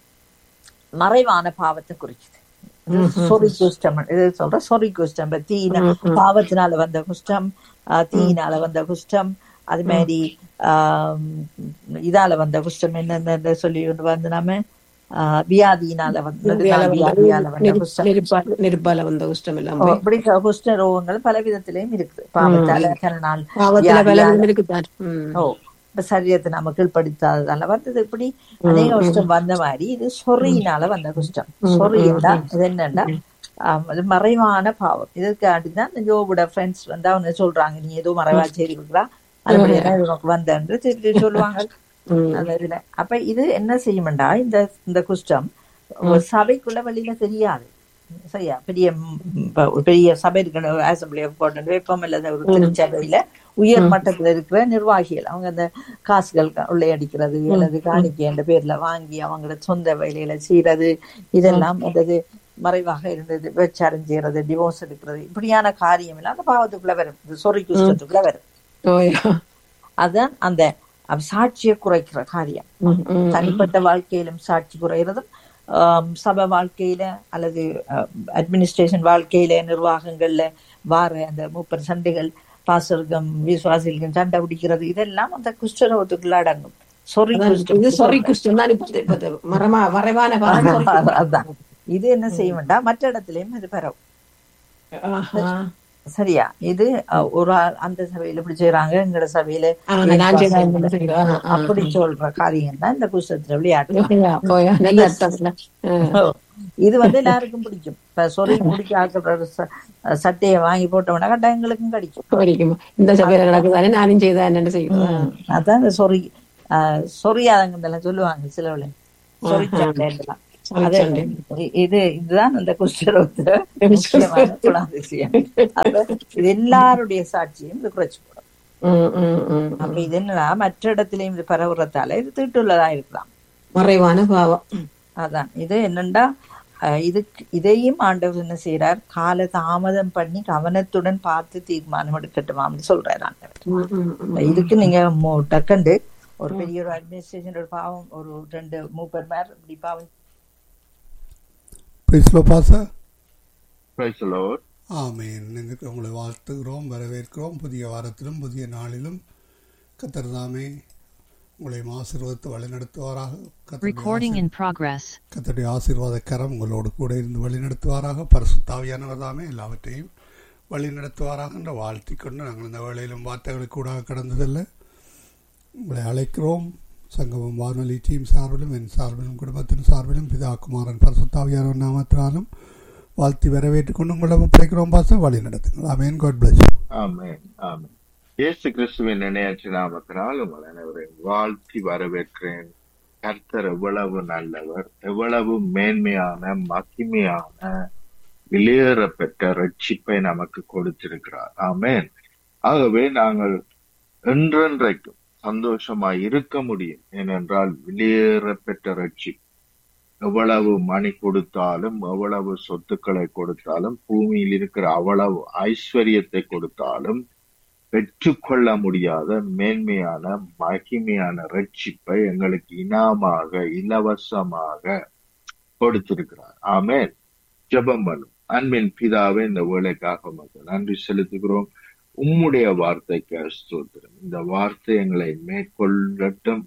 மறைவான பாவத்தை குறிக்குது இது சொறி குஷ்டம் இது சொல்ற சொறி குஷ்டம் இப்ப தீயின பாவத்தினால வந்த குஷ்டம் ஆஹ், தீயினால வந்த குஷ்டம் அது மாதிரி ஆஹ், இதால வந்த குஷ்டம் என்னென்ன சொல்லி கொண்டு வந்து நாம ஆஹ், வியாதியினால வந்தது வியாதியால வந்த குஷ்டம்
நெருப்பால நெருப்பால வந்த குஷ்டம் எல்லாம் போய்
அப்படி குஷ்ட ரோகங்கள் பல விதத்திலயும் இருக்குது பாவத்தால கரணால்
பாவத்துல பலன் இருக்குதான் ம்.
ஓ இப்ப சரீரத்தை நம்ம கீழ்படுத்தாததால வந்தது இப்படி அநேக குஷ்டம் வந்த மாதிரி இது சொறியினால வந்த குஷ்டம் சொறியண்டா இது என்னன்னா ஆம், அது மறைவான பாவம் இதற்காண்டி தான் இந்த யோபுட ஃப்ரெண்ட்ஸ் வந்து அவங்க சொல்றாங்க நீ ஏதோ மறைவா செய்தி கொடுக்குறா அதுபடியெல்லாம் இது உனக்கு வந்தன்று திருப்பி சொல்லுவாங்க
ம்.
அந்த இதுல அப்ப இது என்ன செய்யும்டா இந்த இந்த குஷ்டம் ஒரு சபைக்குள்ள வெளியில தெரியாது சரியா பெரிய ம், இப்ப ஒரு பெரிய சபை இருக்கணும் அசம்பிளி ஆஃப் காட் வேப்பம் அல்லது ஒரு திருச்சபையில உயர் மட்டத்துல இருக்கிற நிர்வாகிகள் அவங்க அந்த காசுகள் க- உள்ளே அடிக்கிறது அல்லது காணிக்கை என்ற பேர்ல வாங்கி அவங்களோட சொந்த வேலைகளை செய்யறது இதெல்லாம் அதாவது மறைவாக இருந்தது விபச்சாரம் செய்யறது டிவோர்ஸ் எடுக்கிறது இப்படியான காரியம் எல்லாம் அந்த பாவத்துக்குள்ள வரும் இந்த சொறி குஷ்டத்துக்குள்ள வரும்
ஓயா.
அதான் அந்த அஹ், சாட்சியை குறைக்கிற காரியம்
ம், ம்.
தனிப்பட்ட வாழ்க்கையிலும் சாட்சி குறைகிறதும் ஆம், சபை வாழ்க்கையில அல்லது அட்மினிஸ்ட்ரேஷன் வாழ்க்கையில நிர்வாகங்கள்ல வார அந்த மூப்பர் சண்டைகள் பாசர்க்கம் விசுவாசிகளுக்கும் சண்டை பிடிக்கிறது இதெல்லாம் அந்த குஷ்டரோகத்துக்குள்ள அடங்கும் சொறி குஷ்டம்.
இது சொறி குஷ்டம் தான் இப்ப இப்ப இது மரமா மறைவான பாவம் சொறி குஷ்டம்.
அதான் இது என்ன செய்ய வேண்டாம் மற்ற இடத்துலயும் இது பரவும்
ஆஹா.
சரியா இது அஹ், ஒரு ஆள் அந்த சபையில இப்படி செய்யறாங்க எங்கட சபையில
ஆ, நான் செய்தேன், இந்த செய்தேன். ஆ, ஆ.
அப்படி சொல்ற காரியம் தான் இந்த குஷ்டத்துல விளையாட்டு
ஓயா, ஓயா. நல்ல அர்த்தம் இல்ல? ஆ.
இது வந்து எல்லாருக்கும் பிடிக்கும் இப்ப சொறி பிடிக்க ஆக்கிற சட்டையை வாங்கி போட்டோம்னா கட்டா எங்களுக்கும் கிடைக்கும்
வரைக்கும். இந்த சபையில நடக்குதானே நானும் செய்தேன் என்னன்னு செய்யணும்
அதான் இந்த சொறி ஆஹ் சொறியாதங்கெல்லாம் சொல்லுவாங்க சிலவுல சொறி சட்டைலாம் அது
சண்டை.
இ- இது இதுதான் அந்த குஷ்டரோகத்துல முக்கியமான குணாதிசயம் அப்ப இது எல்லாருடைய சாட்சியும் இது குறைச்சு போடும்
ம், ம், ம்.
அப்ப இது என்னன்னா மற்ற இடத்திலையும் இது பரவுறதால இது தீட்டுள்ளதா இருக்கலாம்
மறைவான பாவம்
அதான் இது என்னண்டா அஹ், இதுக்கு இதையும் ஆண்டவர் என்ன செய்யறார் கால தாமதம் பண்ணி கவனத்துடன் பார்த்து தீர்மானம் எடுக்கட்டுமாம்னு சொல்றாரு ஆண்டவர்
ம், ம், ம்.
இதுக்கு நீங்க மோ- டக்குண்டு ஒரு பெரிய ஒரு அட்மினிஸ்ட்ரேஷன் ஒரு பாவம் ஒரு ரெண்டு மூப்பர் மேர் இப்படி பாவம்
பிரைஸ்லோ பாச
Praise the Lord.
ஆமேன் நீங்கள் உங்களை வாழ்த்துகிறோம் வரவேற்கிறோம் புதிய வாரத்திலும் புதிய நாளிலும் கத்தர் தாமே உங்களை ஆசீர்வதித்து வழிநடத்துவாராக கர்த்தருடைய
Recording in progress.
கத்தருடைய ஆசீர்வாத கரம் உங்களோடு கூட இருந்து வழிநடத்துவாராக பரிசுத்தாவியானவர் தாமே எல்லாவற்றையும் வழிநடத்துவாராக என்ற வாழ்த்திக் கொண்டு நாங்கள் இந்த வேளையிலும் வார்த்தைகளை கூட கடந்ததில்லை உங்களை அழைக்கிறோம் சங்கமம் வானொலி டீம் சார்பிலும் என் சார்பிலும் குடும்பத்தின் சார்பிலும் பிதா குமாரன் பரிசுத்தாவியானவர் நாமத்தினாலும் வாழ்த்தி வரவேற்றுக் கொண்டு உங்களை ஒப்படைக்கிறோம் பாச வழி நடத்துங்கள் ஆமேன் காட் பிளஸ்
Amen. Amen. இயேசு கிறிஸ்துவின் நினையாற்று நாமத்தினால் உங்கள் அனைவரையும் வாழ்த்தி வரவேற்கிறேன் கர்த்தர் எவ்வளவு நல்லவர் எவ்வளவு மேன்மையான மகிமையான வெளியேறப்பெற்ற ரட்சிப்பை நமக்கு கொடுத்திருக்கிறார் ஆமென் ஆகவே நாங்கள் என்றென்றைக்கும் சந்தோஷமாய் இருக்க முடியும் ஏனென்றால் வெளியேறப்பெற்ற ரட்சிப்பு எவ்வளவு மணி கொடுத்தாலும் எவ்வளவு சொத்துக்களை கொடுத்தாலும் பூமியில் இருக்கிற அவ்வளவு ஐஸ்வர்யத்தை கொடுத்தாலும் பெற்றுக்கொள்ள முடியாத மேன்மையான மகிமையான ரட்சிப்பை எங்களுக்கு இனாமாக இலவசமாக கொடுத்திருக்கிறார் ஆமென் ஜெபம் பண்ணும் அன்பின் பிதாவே இந்த வேலைக்காக மக்கள் நன்றி செலுத்துகிறோம் உம்முடைய வார்த்தைக்கு ஸ்தோத்திரம் இந்த வார்த்தை எங்களை மேற்கொள்ளட்டும்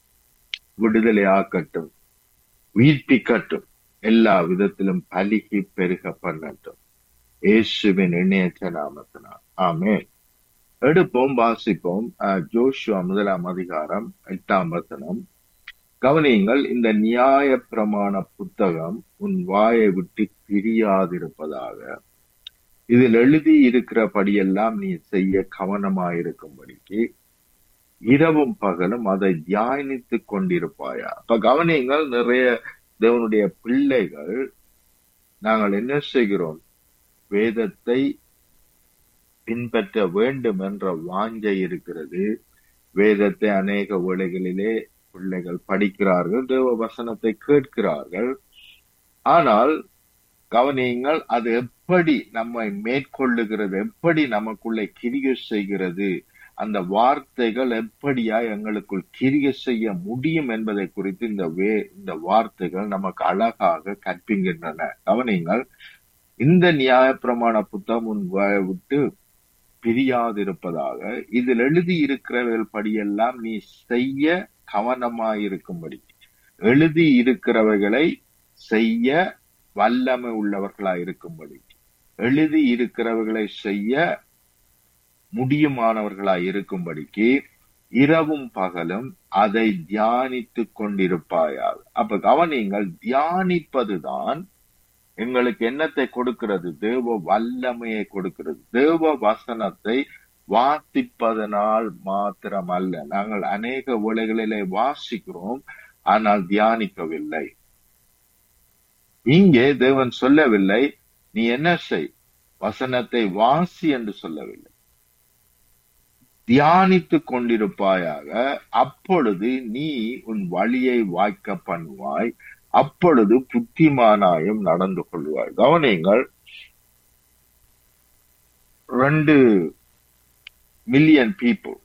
விடுதலை ஆக்கட்டும் உயிர்ப்பிக்கட்டும் எல்லா விதத்திலும் பலிகி பெருக பண்ணட்டும் இயேசுவின் இணையற்ற நாமத்தினால் ஆமென் எடுப்போம் வாசிப்போம் அஹ், ஜோஷுவா முதலாம் அதிகாரம் எட்டாம் வசனம் கவனியுங்கள் இந்த நியாய பிரமாண புத்தகம் உன் வாயை விட்டு பிரியாதிருப்பதாக இதில் எழுதி இருக்கிறபடியெல்லாம் நீ செய்ய கவனமாயிருக்கும்படிக்கு இரவும் பகலும் அதை தியானித்துக் கொண்டிருப்பாயா அப்ப கவனியுங்கள் நிறைய தேவனுடைய பிள்ளைகள் நாங்கள் என்ன செய்கிறோம் வேதத்தை பின்பற்ற வேண்டும் என்ற வாஞ்சை இருக்கிறது வேதத்தை அநேக வேளைகளிலே பிள்ளைகள் படிக்கிறார்கள் தேவ வசனத்தை கேட்கிறார்கள் ஆனால் கவனியுங்கள் அது எப்படி நம்மை மேற்கொள்ளுகிறது எப்படி நமக்குள்ளே கிரியை செய்கிறது அந்த வார்த்தைகள் எப்படியா எங்களுக்குள் கிரியை செய்ய முடியும் என்பதை குறித்து இந்த வே இந்த வார்த்தைகள் நமக்கு அழகாக கற்பிக்கின்றன கவனியுங்கள் இந்த நியாயப்பிரமாண புத்தகம் உன் வாயை விட்டு பிரியாதிருப்பதாக இதில் எழுதி இருக்கிறவர்கள் படியெல்லாம் நீ செய்ய கவனமாயிருக்கும்படி எழுதி இருக்கிறவைகளை செய்ய வல்லமை உள்ளவர்களாய் இருக்கும்படி எழுதி இருக்கிறவர்களை செய்ய முடியுமானவர்களாய் இருக்கும்படிக்கு இரவும் பகலும் அதை தியானித்துக் கொண்டிருப்பாயாக அப்ப கவனிங்கள் தியானிப்பதுதான் எங்களுக்கு என்னத்தை கொடுக்கிறது தேவ வல்லமையை கொடுக்கிறது தேவ வசனத்தை வாசிப்பதனால் மாத்திரமல்ல நாங்கள் அநேக வேளைகளிலே வாசிக்கிறோம் ஆனால் தியானிக்கவில்லை இங்கே தேவன் சொல்லவில்லை நீ என்ன செய் வசனத்தை வாசி என்று சொல்லவில்லை தியானித்துக் கொண்டிருப்பாயாக அப்பொழுது நீ உன் வழியை வாய்க்க பண்ணுவாய் அப்பொழுது புத்திமானாயும் நடந்து கொள்வாய் கவனியுங்கள் ரெண்டு மில்லியன் பீப்புள்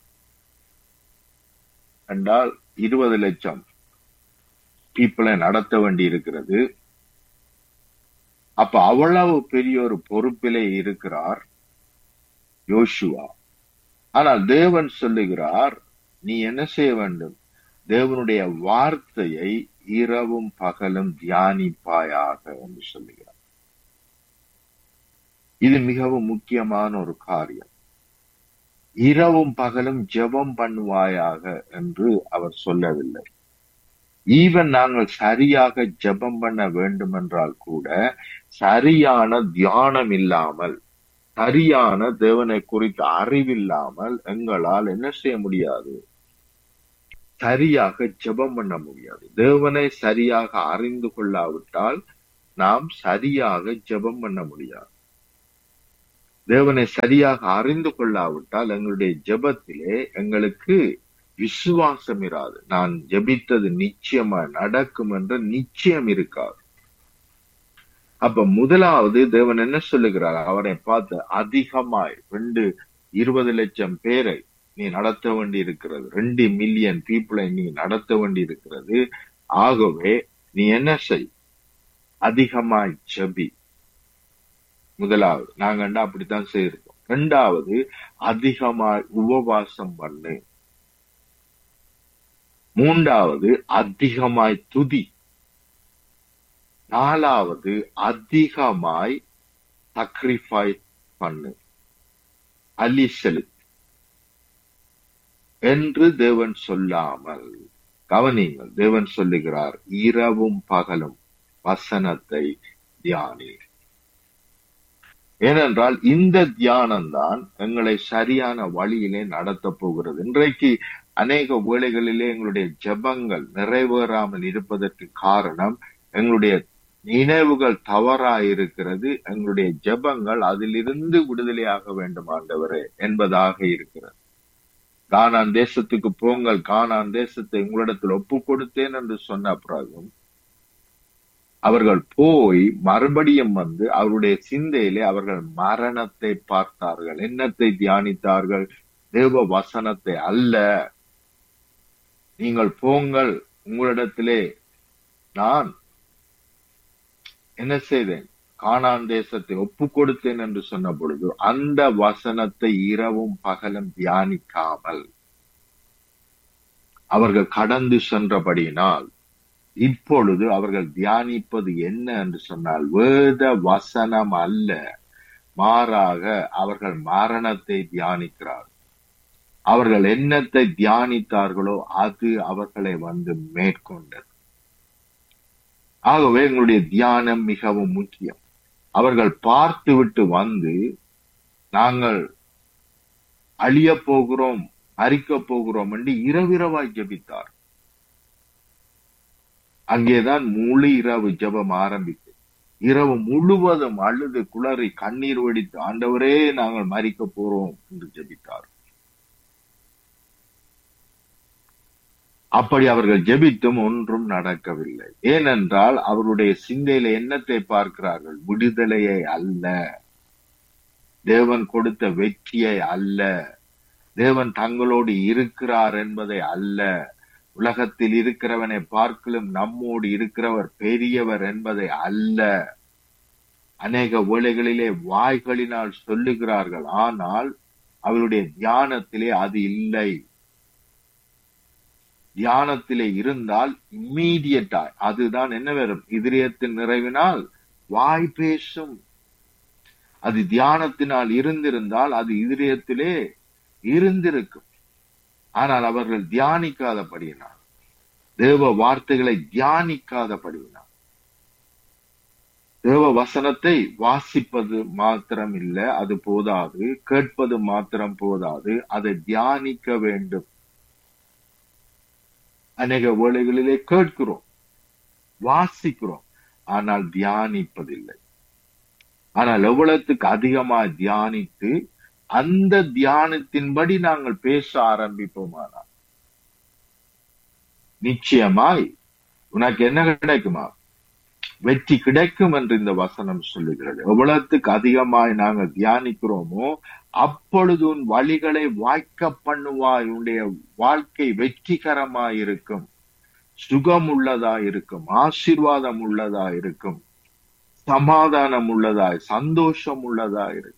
என்றால் இருபது லட்சம் பீப்புளை நடத்த வேண்டி இருக்கிறது அப்ப அவ்வளவு பெரிய ஒரு பொறுப்பிலே இருக்கிறார் யோசுவா ஆனால் தேவன் சொல்லுகிறார் நீ என்ன செய்ய வேண்டும் தேவனுடைய வார்த்தையை இரவும் பகலும் தியானிப்பாயாக என்று சொல்லுகிறார் இது மிகவும் முக்கியமான ஒரு காரியம் இரவும் பகலும் ஜெபம் பண்ணுவாயாக என்று அவர் சொல்லவில்லை ஈவன் நாங்கள் சரியாக ஜெபம் பண்ண வேண்டும் என்றால் கூட சரியான தியானம் இல்லாமல் சரியான தேவனை குறித்த அறிவில்லாமல் எங்களால் என்ன செய்ய முடியாது சரியாக ஜெபம் பண்ண முடியாது தேவனை சரியாக அறிந்து கொள்ளாவிட்டால் நாம் சரியாக ஜெபம் பண்ண முடியாது தேவனை சரியாக அறிந்து கொள்ளாவிட்டால் எங்களுடைய ஜெபத்திலே எங்களுக்கு விசுவாசம் இராது நான் ஜெபித்தது நிச்சயமா நடக்கும் என்ற நிச்சயம் இருக்காது அப்ப முதலாவது தேவன் என்ன சொல்லுகிறார் அவரை பார்த்து அதிகமாய் ரெண்டு இருபது லட்சம் பேரை நீ நடத்த வேண்டி இருக்கிறது ரெண்டு மில்லியன் பீப்புளை நீ நடத்த வேண்டி இருக்கிறது ஆகவே நீ என்ன செய் அதிகமாய் ஜெபி முதலாவது நாங்க அப்படித்தான் செய்யிருக்கோம் ரெண்டாவது அதிகமாய் உபவாசம் பண்ணு மூன்றாவது அதிகமாய் துதி நாலாவது அதிகமாய் sacrifice பண்ணு அலி செலுத்து என்று தேவன் சொல்லாமல் கவனிங்கள் தேவன் சொல்லுகிறார் இரவும் பகலும் வசனத்தை தியானி ஏனென்றால் இந்த தியானம்தான் எங்களை சரியான வழியிலே நடத்த போகிறது இன்றைக்கு அநேக வேளைகளிலே எங்களுடைய ஜெபங்கள் நிறைவேறாமல் இருப்பதற்கு காரணம் எங்களுடைய நினைவுகள் தவறாயிருக்கிறது எங்களுடைய ஜெபங்கள் அதிலிருந்து விடுதலையாக வேண்டும் ஆண்டவரே என்பதாக இருக்கிறது கானான் தேசத்துக்கு போங்கள் கானான் தேசத்தை உங்களிடத்தில் ஒப்பு கொடுத்தேன் என்று சொன்ன பிறகும் அவர்கள் போய் மறுபடியும் வந்து அவருடைய சிந்தையிலே அவர்கள் மரணத்தை பார்த்தார்கள் என்னத்தை தியானித்தார்கள் தேவ வசனத்தை அல்ல நீங்கள் போங்கள் உங்களிடத்திலே நான் என்ன செய்தேன் கானான் தேசத்தை ஒப்பு கொடுத்தேன் என்று சொன்ன பொழுது அந்த வசனத்தை இரவும் பகலும் தியானிக்காமல் அவர்கள் கடந்து சென்றபடியினால் இப்பொழுது அவர்கள் தியானிப்பது என்ன என்று சொன்னால் வேத வசனம் அல்ல மாறாக அவர்கள் மரணத்தை தியானிக்கிறார் அவர்கள் என்னத்தை தியானித்தார்களோ அது அவர்களை வந்து மேற்கொண்டது ஆகவே எங்களுடைய தியானம் மிகவும் முக்கியம் அவர்கள் பார்த்து விட்டு வந்து நாங்கள் அழிய போகிறோம் அரிக்க போகிறோம் என்று இரவிரவாய் ஜபித்தார் அங்கேதான் முழு இரவு ஜபம் ஆரம்பித்து இரவு முழுவதும் அழுது குளறி கண்ணீர் வெடித்து ஆண்டவரே நாங்கள் மறிக்க போறோம் என்று ஜபித்தார் அப்படி அவர்கள் ஜெபித்தும் ஒன்றும் நடக்கவில்லை ஏனென்றால் அவருடைய சிந்தையில எண்ணத்தை பார்க்கிறார்கள் விடுதலையை அல்ல தேவன் கொடுத்த வெற்றியை அல்ல தேவன் தங்களோடு இருக்கிறார் என்பதை அல்ல உலகத்தில் இருக்கிறவனை பார்க்கலும் நம்மோடு இருக்கிறவர் பெரியவர் என்பதை அல்ல அநேக வேளைகளிலே வாய்களினால் சொல்லுகிறார்கள் ஆனால் அவருடைய தியானத்திலே அது இல்லை தியானத்திலே இருந்தால் இம்மீடியட்டா அதுதான் என்ன வரும் இதயத்தின் நிறைவினால் வாய் பேசும் அது தியானத்தினால் இருந்திருந்தால் அது இதயத்திலே இருந்திருக்கும் ஆனால் அவர்கள் தியானிக்காதபடியினால் தேவ வார்த்தைகளை தியானிக்காதபடியினால் தேவ வசனத்தை வாசிப்பது மாத்திரம் இல்ல அது போதாது கேட்பது மாத்திரம் போதாது அதை தியானிக்க வேண்டும் அநேக வேளைகளிலே கேட்கிறோம் வாசிக்கிறோம் ஆனால் தியானிப்பதில்லை ஆனால் எவ்வளவுக்கு அதிகமா தியானித்து அந்த தியானத்தின்படி நாங்கள் பேச ஆரம்பிப்போமானால் நிச்சயமாய் உனக்கு என்ன கிடைக்குமா வெற்றி கிடைக்கும் என்று இந்த வசனம் சொல்லுகிறது எவ்வளவுக்கு அதிகமாய் நாங்கள் தியானிக்கிறோமோ அப்பொழுது உன் வழிகளை வாய்க்க பண்ணுவாய் உன்னுடைய வாழ்க்கை வெற்றிகரமாய் இருக்கும் சுகம் உள்ளதா இருக்கும் ஆசீர்வாதம் உள்ளதா இருக்கும் சமாதானம் உள்ளதாய் சந்தோஷம் உள்ளதா இருக்கும்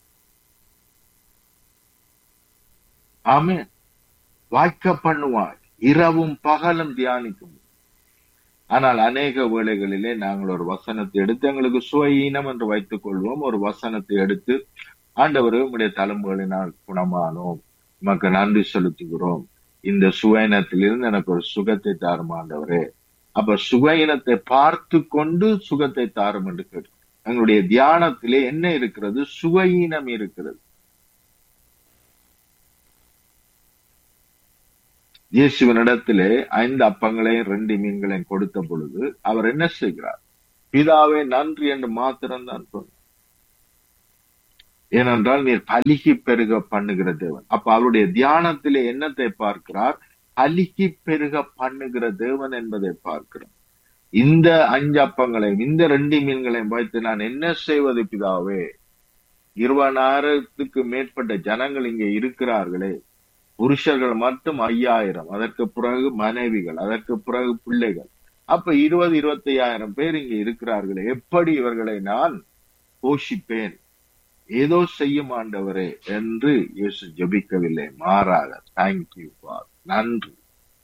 ஆமே வாய்க்க பண்ணுவாய் இரவும் பகலும் தியானிக்கும் ஆனால் அநேக வேளைகளிலே நாங்கள் ஒரு வசனத்தை எடுத்து எங்களுக்கு சுவீனம் என்று வைத்துக் கொள்வோம் ஒரு வசனத்தை எடுத்து ஆண்டவர் உடைய தலைமுறையினால் குணமானோம் உமக்கு நன்றி செலுத்துகிறோம் இந்த சுவைனத்திலிருந்து எனக்கு ஒரு சுகத்தை தாரும் ஆண்டவரே அப்ப சுவையினத்தை பார்த்து கொண்டு சுகத்தை தாரும் என்று கேட்கும் எங்களுடைய தியானத்திலே என்ன இருக்கிறது சுவையினம் இருக்கிறது இயேசுவினிடத்திலே ஐந்து அப்பங்களையும் ரெண்டு மீன்களையும் கொடுத்த பொழுது அவர் என்ன செய்கிறார் பிதாவே நன்றி என்று மாத்திரம்தான் சொன்னார் ஏனென்றால் நீர் பலிகி பெருக பண்ணுகிற தேவன் அப்ப அவருடைய தியானத்திலே என்னத்தை பார்க்கிறார் பலிகி பெருக பண்ணுகிற தேவன் என்பதை பார்க்கிறோம் இந்த அஞ்சு அப்பங்களையும் இந்த ரெண்டு மீன்களையும் வைத்து நான் என்ன செய்வது பிதாவே இருபதாயிரத்துக்கு மேற்பட்ட ஜனங்கள் இங்கே இருக்கிறார்களே புருஷர்கள் மட்டும் ஐயாயிரம் அதற்கு பிறகு மனைவிகள் அதற்கு பிறகு பிள்ளைகள் அப்ப இருபது இருபத்தி ஐயாயிரம் பேர் இங்கே இருக்கிறார்களே எப்படி இவர்களை நான் போஷிப்பேன் ஏதோ செய்யும் ஆண்டவரே என்று இயேசு ஜெபிக்கவில்லை மாறாக தேங்க்யூ நன்றி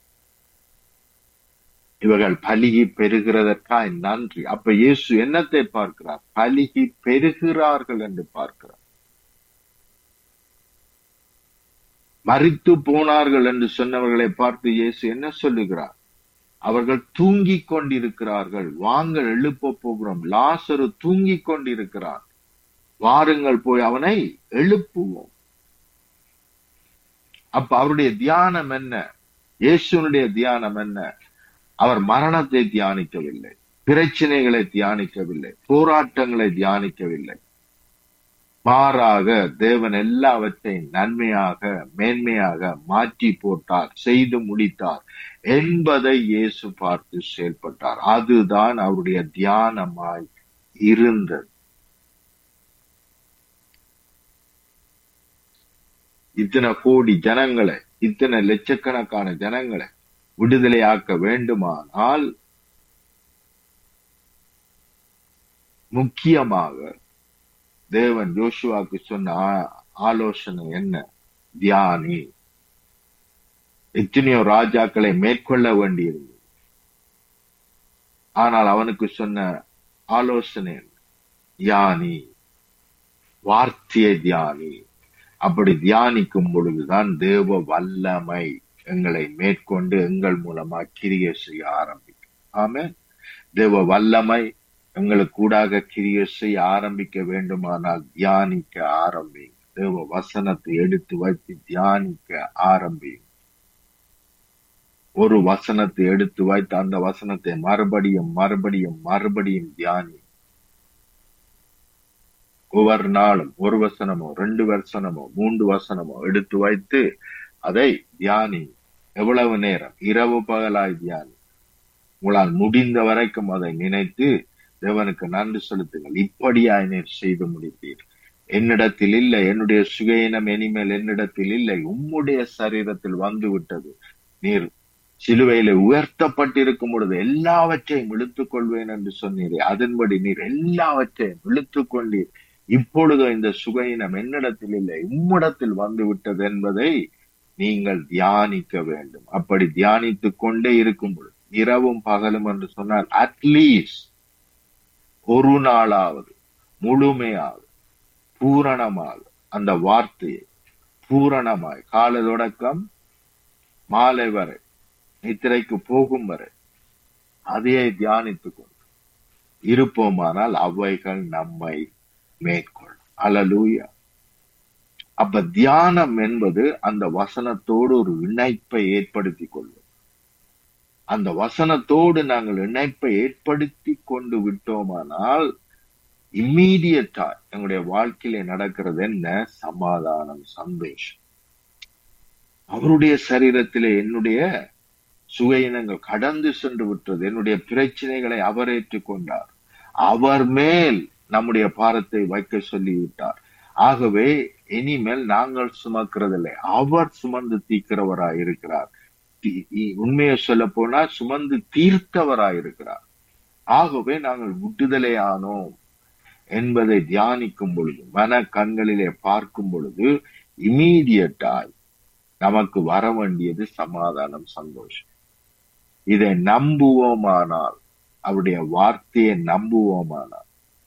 இவர்கள் பலிகி பெறுகிறதற்காய் நன்றி அப்ப இயேசு என்னத்தை பார்க்கிறார் பலிகி பெறுகிறார்கள் என்று பார்க்கிறார் மறித்து போனார்கள் என்று சொன்னவர்களை பார்த்து இயேசு என்ன சொல்லுகிறார் அவர்கள் தூங்கிக் கொண்டிருக்கிறார்கள் வாங்கள் எழுப்ப போகிறோம் லாசரு தூங்கிக் கொண்டிருக்கிறான் வாருங்கள் போய் அவனை எழுப்புவோம் அப்ப அவருடைய தியானம் என்ன இயேசுனுடைய தியானம் என்ன அவர் மரணத்தை தியானிக்கவில்லை பிரச்சனைகளை தியானிக்கவில்லை போராட்டங்களை தியானிக்கவில்லை மாறாக தேவன் எல்லாவற்றையும் நன்மையாக மேன்மையாக மாற்றி போட்டார் செய்து முடித்தார் என்பதை இயேசு பார்த்து செயல்பட்டார் அதுதான் அவருடைய தியானமாய் இருந்தது இத்தனை கோடி ஜனங்களை இத்தனை லட்சக்கணக்கான ஜனங்களை விடுதலையாக்க வேண்டுமானால் முக்கியமாக தேவன் ஜோஷுவாக்கு சொன்ன ஆ- ஆலோசனை என்ன தியானி எத்தனையோ ராஜாக்களை மேற்கொள்ள வேண்டியிருந்தது ஆனால் அவனுக்கு சொன்ன ஆலோசனை என்ன? தியானி வார்த்தையை தியானி அப்படி தியானிக்கும் பொழுதுதான் தேவ வல்லமை எங்களை மேற்கொண்டு எங்கள் மூலமா கிரியை செய்ய ஆரம்பிக்கும் ஆமே தேவ வல்லமை எங்களுக்கு கூடாக கிரியை செய்ய ஆரம்பிக்க வேண்டுமானால் தியானிக்க ஆரம்பிங்க தேவ வசனத்தை எடுத்து வைத்து தியானிக்க ஆரம்பிங்க ஒரு வசனத்தை எடுத்து வைத்து அந்த வசனத்தை மறுபடியும் மறுபடியும் மறுபடியும் தியானி ஒவ்வொரு நாளும் ஒரு வசனமோ ரெண்டு வசனமோ மூன்று வசனமோ எடுத்து வைத்து அதை தியானி எவ்வளவு நேரம் இரவு பகலாய் தியானி உங்களால் முடிந்த வரைக்கும் அதை நினைத்து தேவனுக்கு நன்றி செலுத்துங்கள் இப்படியாய் நீர் செய்து முடித்தீர் என்னிடத்தில் இல்லை என்னுடைய சுகையினம் இனிமேல் என்னிடத்தில் இல்லை உம்முடைய சரீரத்தில் வந்து விட்டது நீர் சிலுவையில உயர்த்தப்பட்டிருக்கும் பொழுது எல்லாவற்றையும் இழுத்துக் கொள்வேன் என்று சொன்னீரே அதன்படி நீர் எல்லாவற்றையும் இழுத்துக் கொண்டீர் இப்பொழுது இந்த சுகையினம் என்னிடத்தில் இல்லை உம்மிடத்தில் வந்து விட்டது என்பதை நீங்கள் தியானிக்க வேண்டும் அப்படி தியானித்துக் கொண்டே இருக்கும் பொழுது இரவும் பகலும் என்று சொன்னால் அட்லீஸ்ட் ஒரு நாளாவது முழுமையாக பூரணமாக அந்த வார்த்தையை பூரணமாய் காலை தொடக்கம் மாலை வரை நித்திரைக்கு போகும் வரை அதையே தியானித்துக் கொண்டு இருப்போமானால் அவைகள் நம்மை மேற்கொள்ளும் அல்லேலூயா அப்ப தியானம் என்பது அந்த வசனத்தோடு ஒரு இணைப்பை ஏற்படுத்தி கொள்ளும் அந்த வசனத்தோடு நாங்கள் இணைப்பை ஏற்படுத்தி கொண்டு விட்டோமானால் இம்மீடியட்டா எங்களுடைய வாழ்க்கையில நடக்கிறது என்ன சமாதானம் சந்தோஷம் அவருடைய சரீரத்திலே என்னுடைய சுகையினங்கள் கடந்து சென்று விட்டது என்னுடைய பிரச்சனைகளை அவர் ஏற்றுக்கொண்டார் அவர் மேல் நம்முடைய பாரத்தை வைக்க சொல்லிவிட்டார் ஆகவே இனிமேல் நாங்கள் சுமக்கிறதில்லை அவர் சுமந்து தீக்கிறவராய் இருக்கிறார் தி- இ- உண்மையை சொல்ல போனா சுமந்து தீர்த்தவராய் இருக்கிறார் ஆகவே நாங்கள் விடுதலை ஆனோம் என்பதை தியானிக்கும் பொழுது மன கண்களிலே பார்க்கும் பொழுது இமீடியட்டாய் நமக்கு வர வேண்டியது சமாதானம் சந்தோஷம் இதை நம்புவோமானால் அவருடைய வார்த்தையை நம்புவோமானால்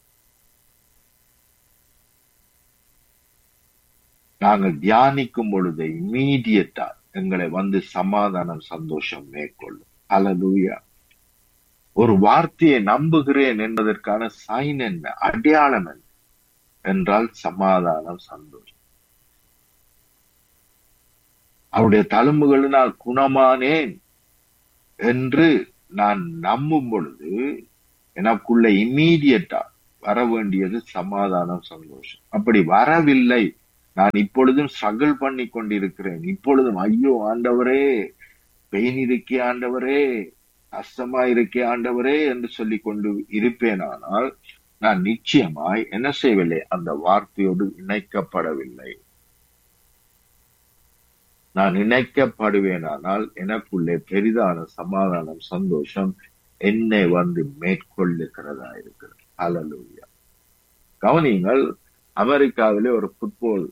நாங்கள் தியானிக்கும் பொழுது இம்மீடியட்டா எங்களை வந்து சமாதானம் சந்தோஷம் மேற்கொள்ளும் அல்லேலூயா ஒரு வார்த்தையை நம்புகிறேன் என்பதற்கான சைன் என்ன அடையாளம் என்ன என்றால் சமாதானம் சந்தோஷம் அவருடைய தழும்புகளினால் குணமானேன் என்று நான் நம்பும் பொழுது எனக்குள்ள இம்மீடியட்டா வர வேண்டியது சமாதானம் சந்தோஷம் அப்படி வரவில்லை நான் இப்பொழுதும் ஸ்ட்ரகிள் பண்ணி கொண்டிருக்கிறேன் இப்பொழுதும் ஐயோ ஆண்டவரே பெயின் இருக்கே ஆண்டவரே கஷ்டமா இருக்கே ஆண்டவரே என்று சொல்லிக் கொண்டு இருப்பேனானால் நான் நிச்சயமாய் என்ன செய்யவில்லை அந்த வார்த்தையோடு இணைக்கப்படவில்லை நான் இணைக்கப்படுவேனானால் எனக்குள்ளே பெரிதான சமாதானம் சந்தோஷம் என்னை வந்து மேற்கொள்ளுகிறதா இருக்கிறது அலலூயா கவனிங்கள் அமெரிக்காவிலே ஒரு ஃபுட்பால்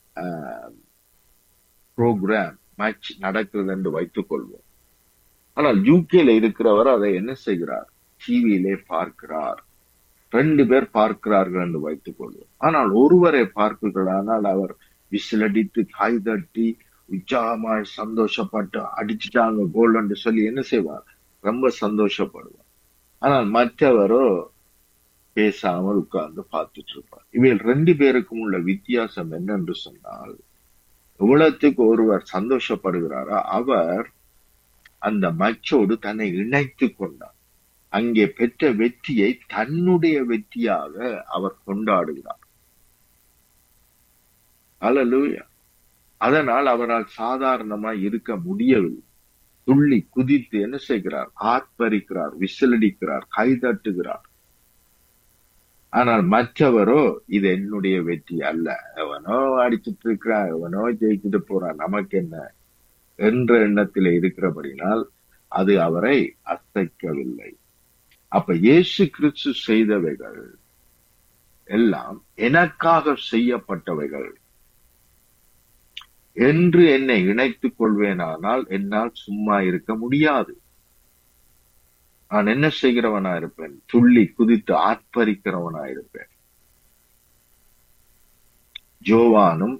ப்ரோக்ராம் மேட்ச் நடக்கிறது என்று வைத்துக் கொள்வோம் ஆனால் யூகேல இருக்கிறவர் அதை என்ன செய்கிறார் டிவியிலே பார்க்கிறார் ரெண்டு பேர் பார்க்கிறார்கள் என்று வைத்துக் கொள்வோம் ஆனால் ஒருவரை பார்க்கிறானால் அவர் விசிலடித்து காய் தட்டி உற்சாகமாய் சந்தோஷப்பட்டு அடிச்சுட்டாங்க கோல் என்று சொல்லி என்ன செய்வார் ரொம்ப சந்தோஷப்படுவார் ஆனால் மற்றவரோ பேசாமல் உட்கார்ந்து பார்த்துட்டு இருப்பார் இவையில் ரெண்டு பேருக்கும் உள்ள வித்தியாசம் என்னென்று சொன்னால் எவ்வளவுக்கு ஒருவர் சந்தோஷப்படுகிறாரோ அவர் அந்த மச்சோடு தன்னை இணைத்து கொண்டார் அங்கே பெற்ற வெற்றியை தன்னுடைய வெற்றியாக அவர் கொண்டாடுகிறார் அல்லூயா அதனால் அவரால் சாதாரணமா இருக்க முடியவில்லை துள்ளி குதித்து என்ன செய்கிறார் ஆர்ப்பரிக்கிறார் விசிலடிக்கிறார் கைதட்டுகிறார் ஆனால் மற்றவரோ இது என்னுடைய வெற்றி அல்ல எவனோ அடிச்சிட்டு இருக்கிறான் எவனோ ஜெயிச்சுட்டு போறான் நமக்கு என்ன என்ற எண்ணத்தில் இருக்கிறபடினால் அது அவரை அசைக்கவில்லை அப்ப இயேசு கிறிஸ்து செய்தவைகள் எல்லாம் எனக்காக செய்யப்பட்டவைகள் என்று என்னை இணைத்துக் கொள்வேனானால் என்னால் சும்மா இருக்க முடியாது நான் என்ன செய்கிறவனா இருப்பேன் துள்ளி குதித்து ஆர்ப்பரிக்கிறவனா இருப்பேன் ஜோவானும்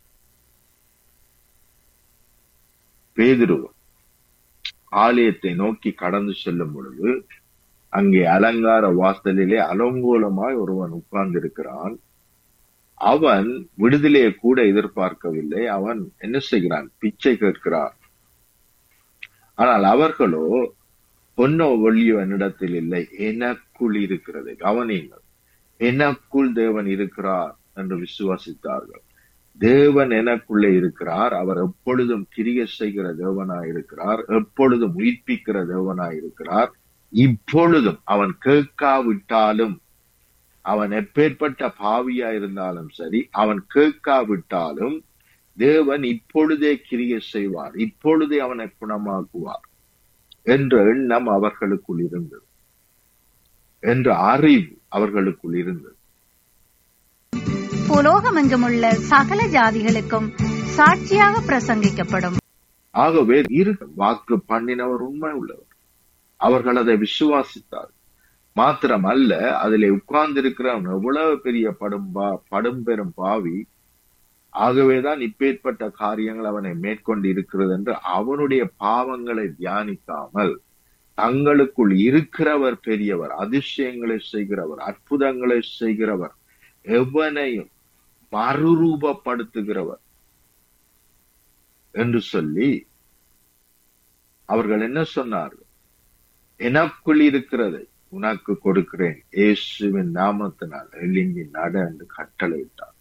பேதுருவும் ஆலயத்தை நோக்கி கடந்து செல்லும் பொழுது அங்கே அலங்கார வாசலிலே அலங்கோலமாய் ஒருவன் உட்கார்ந்திருக்கிறான் அவன் விடுதலையை கூட எதிர்பார்க்கவில்லை அவன் என்ன செய்கிறான் பிச்சை கேட்கிறான் ஆனால் அவர்களோ பொன்னோ ஒளியோ என்னிடத்தில் இல்லை எனக்குள் இருக்கிறது கவனியுங்கள் எனக்குள் தேவன் இருக்கிறார் என்று விசுவாசித்தார்கள் தேவன் எனக்குள்ளே இருக்கிறார் அவர் எப்பொழுதும் கிரிய செய்கிற தேவனாய் இருக்கிறார் எப்பொழுதும் உயிர்ப்பிக்கிற தேவனாய் இருக்கிறார் இப்பொழுதும் அவன் கேட்காவிட்டாலும் அவன் எப்பேற்பட்ட பாவியா இருந்தாலும் சரி அவன் கேட்காவிட்டாலும் தேவன் இப்பொழுதே கிரிய செய்வார் இப்பொழுதே அவனை குணமாக்குவார் என்ற எண்ணம் அவர்களுக்குள் இருந்தது என்ற அறிவு அவர்களுக்குள் இருந்தது
புலோகமெங்குமுள்ள சகல ஜாதிகளுக்கும் சாட்சியாக பிரசங்கிக்கப்படும்
ஆகவே இரு வாக்கு பண்ணினவர் உண்மை உள்ளவர் அவர்கள் அதை விசுவாசித்தார் மாத்திரம் அல்ல அதிலே உட்கார்ந்திருக்கிறவன் எவ்வளவு பெரிய படும்பா படும்பெரும் பாவி ஆகவேதான் இப்பேற்பட்ட காரியங்கள் அவனை மேற்கொண்டு இருக்கிறது என்று அவனுடைய பாவங்களை தியானிக்காமல் தங்களுக்குள் இருக்கிறவர் பெரியவர் அதிசயங்களை செய்கிறவர் அற்புதங்களை செய்கிறவர் எவனையும் மறுரூபப்படுத்துகிறவர் என்று சொல்லி அவர்கள் என்ன சொன்னார்கள் எனக்குள் இருக்கிறதை உனக்கு கொடுக்கிறேன் இயேசுவின் நாமத்தினால் எழும்பி நட என்று கட்டளையிட்டார்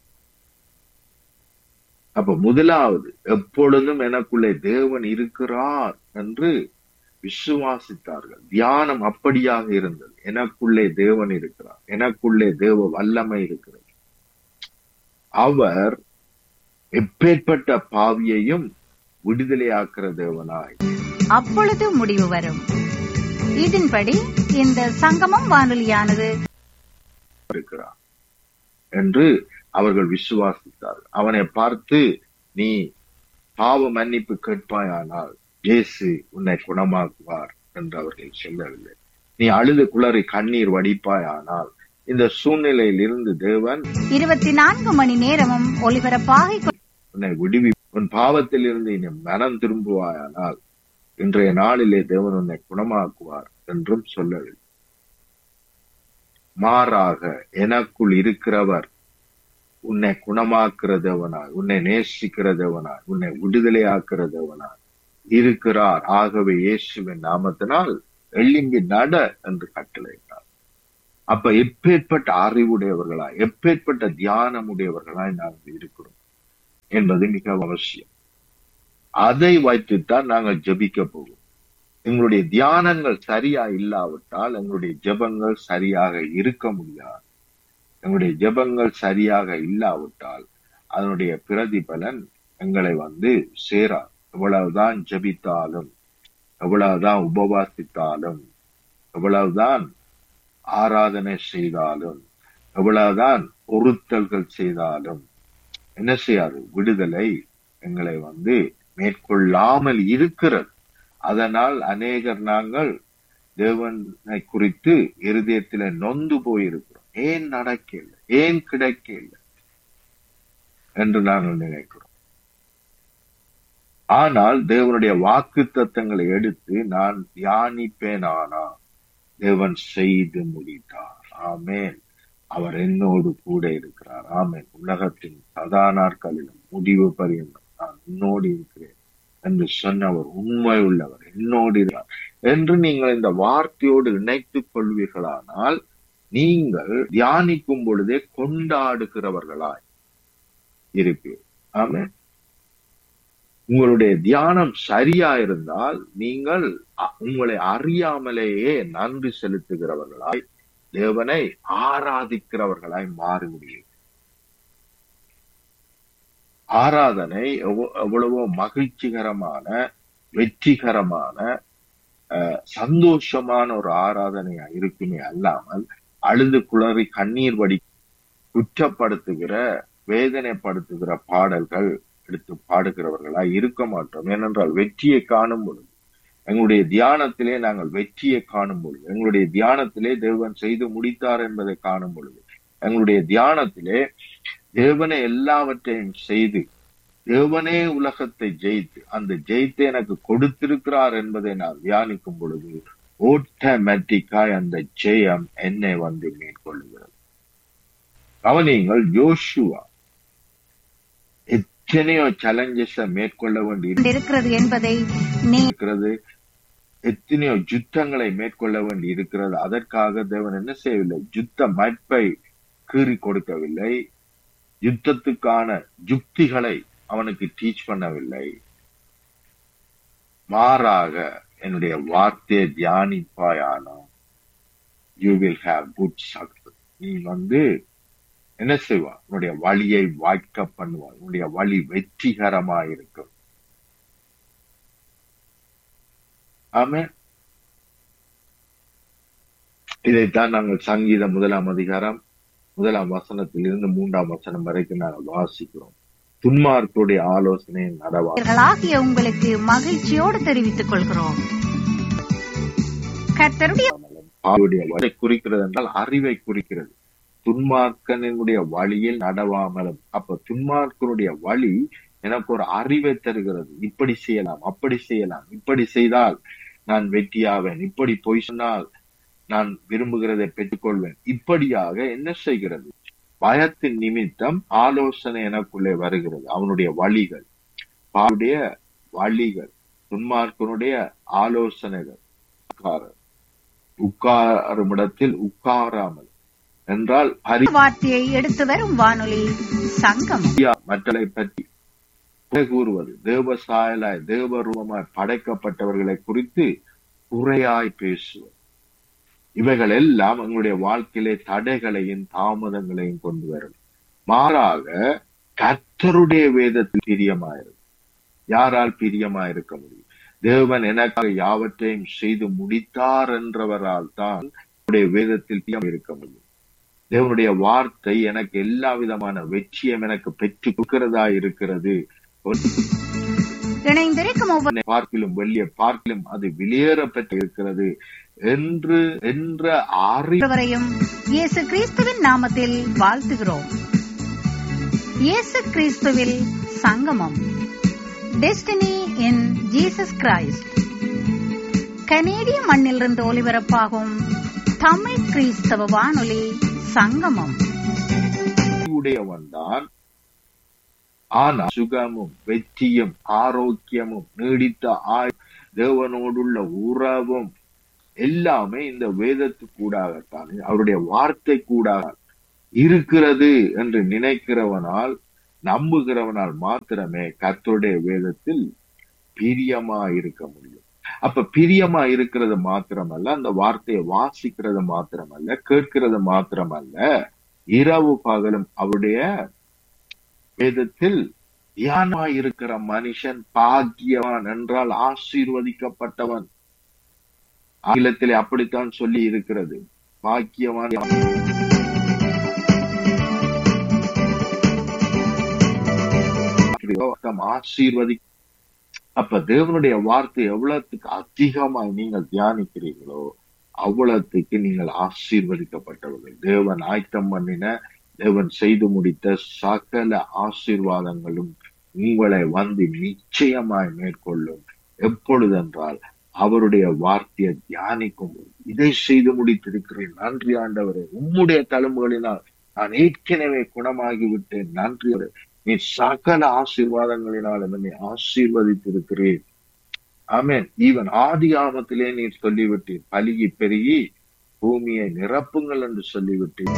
அப்ப முதலாவது எப்பொழுதும் எனக்குள்ளே தேவன் இருக்கிறார் என்று விசுவாசித்தார்கள் தியானம் அப்படியாக இருந்தது எனக்குள்ளே தேவன் இருக்கிறார் எனக்குள்ளே தேவ வல்லமை இருக்கிறது அவர் எப்பேற்பட்ட பாவியையும் விடுதலையாக்குற தேவனாய்
அப்பொழுது முடிவு வரும் இதன்படி இந்த சங்கமம் வானொலியானது
இருக்கிறார் என்று அவர்கள் விசுவாசித்தார்கள் அவனை பார்த்து நீ பாவ மன்னிப்பு கேட்பாயானால் இயேசு உன்னை குணமாக்குவார் என்று அவர்கள் சொல்லவில்லை நீ அழுது குளறி கண்ணீர் வடிப்பாயானால் இந்த சூழ்நிலையில் இருந்து தேவன்
இருபத்தி நான்கு மணி நேரமும் ஒலிபரப்பாகிக்
உன்னை விடுவி உன் பாவத்தில் இருந்து நீ மனம் திரும்புவாயானால் இன்றைய நாளிலே தேவன் உன்னை குணமாக்குவார் என்றும் சொல்லவில்லை மாறாக எனக்குள் இருக்கிறவர் உன்னை குணமாக்குற தேவனாய் உன்னை நேசிக்கிற தேவனாய் உன்னை விடுதலையாக்குற தேவனாய் இருக்கிறார் ஆகவே இயேசுவின் நாமத்தினால் எள்ளிம்பி நட என்று கட்டளையிட்டார் அப்ப எப்பேற்பட்ட அறிவுடையவர்களாய் எப்பேற்பட்ட தியானம் உடையவர்களாய் நாங்கள் இருக்கிறோம் என்பது மிக அவசியம் அதை வைத்துத்தான் நாங்கள் ஜெபிக்க போவோம் எங்களுடைய தியானங்கள் சரியா இல்லாவிட்டால் எங்களுடைய ஜெபங்கள் சரியாக இருக்க முடியாது எங்களுடைய ஜெபங்கள் சரியாக இல்லாவிட்டால் அதனுடைய பிரதிபலன் எங்களை வந்து சேரா எவ்வளவுதான் ஜெபித்தாலும் எவ்வளவுதான் உபவாசித்தாலும் எவ்வளவுதான் ஆராதனை செய்தாலும் எவ்வளவுதான் பொருத்தல்கள் செய்தாலும் என்ன செய்யாது விடுதலை எங்களை வந்து மேற்கொள்ளாமல் இருக்கிறது அதனால் அநேகர் நாங்கள் தேவனை குறித்து இருதயத்தில நொந்து போயிருக்கிறோம் ஏன் நடக்கல ஏன் கிடைக்கல என்று நாங்கள் நினைக்கிறோம் ஆனால் தேவனுடைய வாக்கு தத்தங்களை எடுத்து நான் தியானிப்பேனானா தேவன் செய்து முடித்தார் ஆமேன் அவர் என்னோடு கூட இருக்கிறார் ஆமேன் உலகத்தின் சதா நாட்களிலும் முடிவு பரியந்தம் நான் உன்னோடு இருக்கிறேன் என்று சொன்னவர் உண்மை உள்ளவர் என்னோடு இருக்கிறார் என்று நீங்கள் இந்த வார்த்தையோடு இணைத்துக் கொள்வீர்களானால் நீங்கள் தியானிக்கும் பொழுதே கொண்டாடுகிறவர்களாய் இருப்பீர் ஆமேன் உங்களுடைய தியானம் சரியா இருந்தால் நீங்கள் அ- உங்களை அறியாமலேயே நன்றி செலுத்துகிறவர்களாய் தேவனை ஆராதிக்கிறவர்களாய் மாறி முடியும் ஆராதனை எவ்வ- எவ்வளவோ மகிழ்ச்சிகரமான வெற்றிகரமான அஹ், சந்தோஷமான ஒரு ஆராதனையா இருக்குமே அல்லாமல் அழுது குளறி கண்ணீர் வடி குற்றப்படுத்துகிற வேதனைப்படுத்துகிற பாடல்கள் எடுத்து பாடுகிறவர்களா இருக்க மாட்டோம் ஏனென்றால் வெற்றியை காணும் பொழுது எங்களுடைய தியானத்திலே நாங்கள் வெற்றியை காணும் பொழுது எங்களுடைய தியானத்திலே தேவன் செய்து முடித்தார் என்பதை காணும் பொழுது எங்களுடைய தியானத்திலே தேவனை எல்லாவற்றையும் செய்து தேவனே உலகத்தை ஜெயித்து அந்த ஜெயித்து எனக்கு கொடுத்திருக்கிறார் என்பதை நான் தியானிக்கும் பொழுது ஆட்டோமேட்டிக்காய் அந்த ஜெயம் என்னை வந்து மேற்கொள்ளுகிறது கவனியுங்கள் யோசுவா எத்தனையோ சேலஞ்சஸ மேற்கொள்ள வேண்டி
இருக்கிறது என்பதை நீ
இருக்கிறது எத்தனையோ யுத்தங்களை மேற்கொள்ள வேண்டி இருக்கிறது அதற்காக தேவன் என்ன செய்யவில்லை யுத்த மட்பை கீறி கொடுக்கவில்லை யுத்தத்துக்கான யுக்திகளை அவனுக்கு டீச் பண்ணவில்லை மாறாக என்னுடைய வார்த்தையை தியானிப்பாயானா you will have good success நீ வந்து என்ன செய்வா உன்னுடைய வழியை வாய்க்க பண்ணுவாய் உன்னுடைய வழி வெற்றிகரமாயிருக்கும் ஆமே இதைத்தான் நாங்கள் சங்கீதம் முதலாம் அதிகாரம் முதலாம் வசனத்திலிருந்து மூன்றாம் வசனம் வரைக்கும் நாங்கள் வாசிக்கிறோம் துன்மார்க்குடைய ஆலோசனை நடவா
ஆகிய உங்களுக்கு மகிழ்ச்சியோடு தெரிவித்துக் கொள்கிறோம் கர்த்தருடைய
அவருடைய வழி குறிக்கிறது என்றால் அறிவை குறிக்கிறது துன்மார்க்கனுடைய வழியில் நடவாமலும் அப்ப துன்மார்க்கனுடைய வழி எனக்கு ஒரு அறிவை தருகிறது இப்படி செய்யலாம் அப்படி செய்யலாம் இப்படி செய்தால் நான் வெற்றியாவேன் இப்படி பொய் சொன்னால் நான் விரும்புகிறதை பெற்றுக்கொள்வேன் இப்படியாக என்ன செய்கிறது பயத்தின் நிமித்தம் ஆலோசனை எனக்குள்ளே வருகிறது அவனுடைய வழிகள் அவனுடைய வழிகள் துன்மார்க்கனுடைய ஆலோசனைகள் உட்கார- உட்காரும் இடத்தில் உட்காராமல் என்றால் பரி
வார்த்தையை எடுத்து வரும் வானொலி சங்கமம்
மற்றலை பற்றி குறை கூறுவது தேவ சாயலாய் தேவ ரூபமாய் படைக்கப்பட்டவர்களை குறித்து குறையாய் பேசுவது இவைகள் எல்லாம் எங்களுடைய வாழ்க்கையிலே தடைகளையும் தாமதங்களையும் கொண்டு வரும் மாறாக கர்த்தருடைய வேதத்தில் பிரியமாயிருக்கு யாரால் பிரியமாயிருக்க முடியும் தேவன் எனக்காக யாவற்றையும் செய்து முடித்தார் என்றவரால் தான் அவருடைய வேதத்தில் பிரியம் இருக்க முடியும் தேவனுடைய வார்த்தை எனக்கு எல்லா விதமான வெற்றியும் எனக்கு பெற்றுக் கொடுக்கிறதா இருக்கிறது
இணைந்திருக்கும் ஒவ்வொரு
என்னை பார்க்கிலும் வெள்ளிய பார்க்கிலும் அது வெளியேற பெற்று இருக்கிறது என்று என்ற அறிவு
ஒருவரையும் இயேசு கிறிஸ்துவின் நாமத்தில் வாழ்த்துகிறோம் இயேசு கிறிஸ்துவில் சங்கமம் டெஸ்டினி இன் ஜீசஸ் கிரைஸ்ட் கனேடிய மண்ணிலிருந்து ஒலிபரப்பாகும் தமிழ் கிறிஸ்தவ வானொலி சங்கமம்
உடையவன் தான் ஆனா சுகமும் வெற்றியும் ஆரோக்கியமும் நீடித்த ஆய் தேவனோடுள்ள உறவும் எல்லாமே இந்த வேதத்துக்கூடாகத்தான் அவருடைய வார்த்தை கூடாக இருக்கிறது என்று நினைக்கிறவனால் நம்புகிறவனால் மாத்திரமே கர்த்தருடைய வேதத்தில் பிரியமா இருக்க முடியும் அப்ப பிரியமா இருக்கிறது மாத்திரமல்ல அந்த வார்த்தையை வாசிக்கிறது மாத்திரமல்ல கேட்கிறது மாத்திரமல்ல இரவு பகலும் அவருடைய வேதத்தில் தியானமா இருக்கிற மனுஷன் பாக்கியவான் என்றால் ஆசீர்வதிக்கப்பட்டவன் ஆங்கிலத்திலே அப்படித்தான் சொல்லி இருக்கிறது பாக்கியவான் ஆசீர்வதி அப்ப தேவனுடைய வார்த்தை எவ்வளவுக்கு அதிகமாய் நீங்கள் தியானிக்கிறீர்களோ அவ்வளவுக்கு நீங்கள் ஆசீர்வதிக்கப்பட்டவர்கள் தேவன் ஆயத்தம் பண்ணின தேவன் செய்து முடித்த சகல ஆசீர்வாதங்களும் உங்களை வந்து நிச்சயமாய் மேற்கொள்ளும் எப்பொழுதென்றால் அவருடைய வார்த்தையை தியானிக்கும் போது இதை செய்து முடித்திருக்கிறேன் நன்றி ஆண்டவரே உம்முடைய தழும்புகளினால் நான் ஏற்கனவே குணமாகி விட்டேன் நன்றி நீ சகல ஆசீர்வாதங்களினால் என்னை ஆசீர்வதித்திருக்கிறேன் ஆமேன் ஈவன் ஆதி ஆமத்திலே நீர் சொல்லிவிட்டீர் பலுகி பெருகி பூமியை நிரப்புங்கள் என்று சொல்லிவிட்டீர்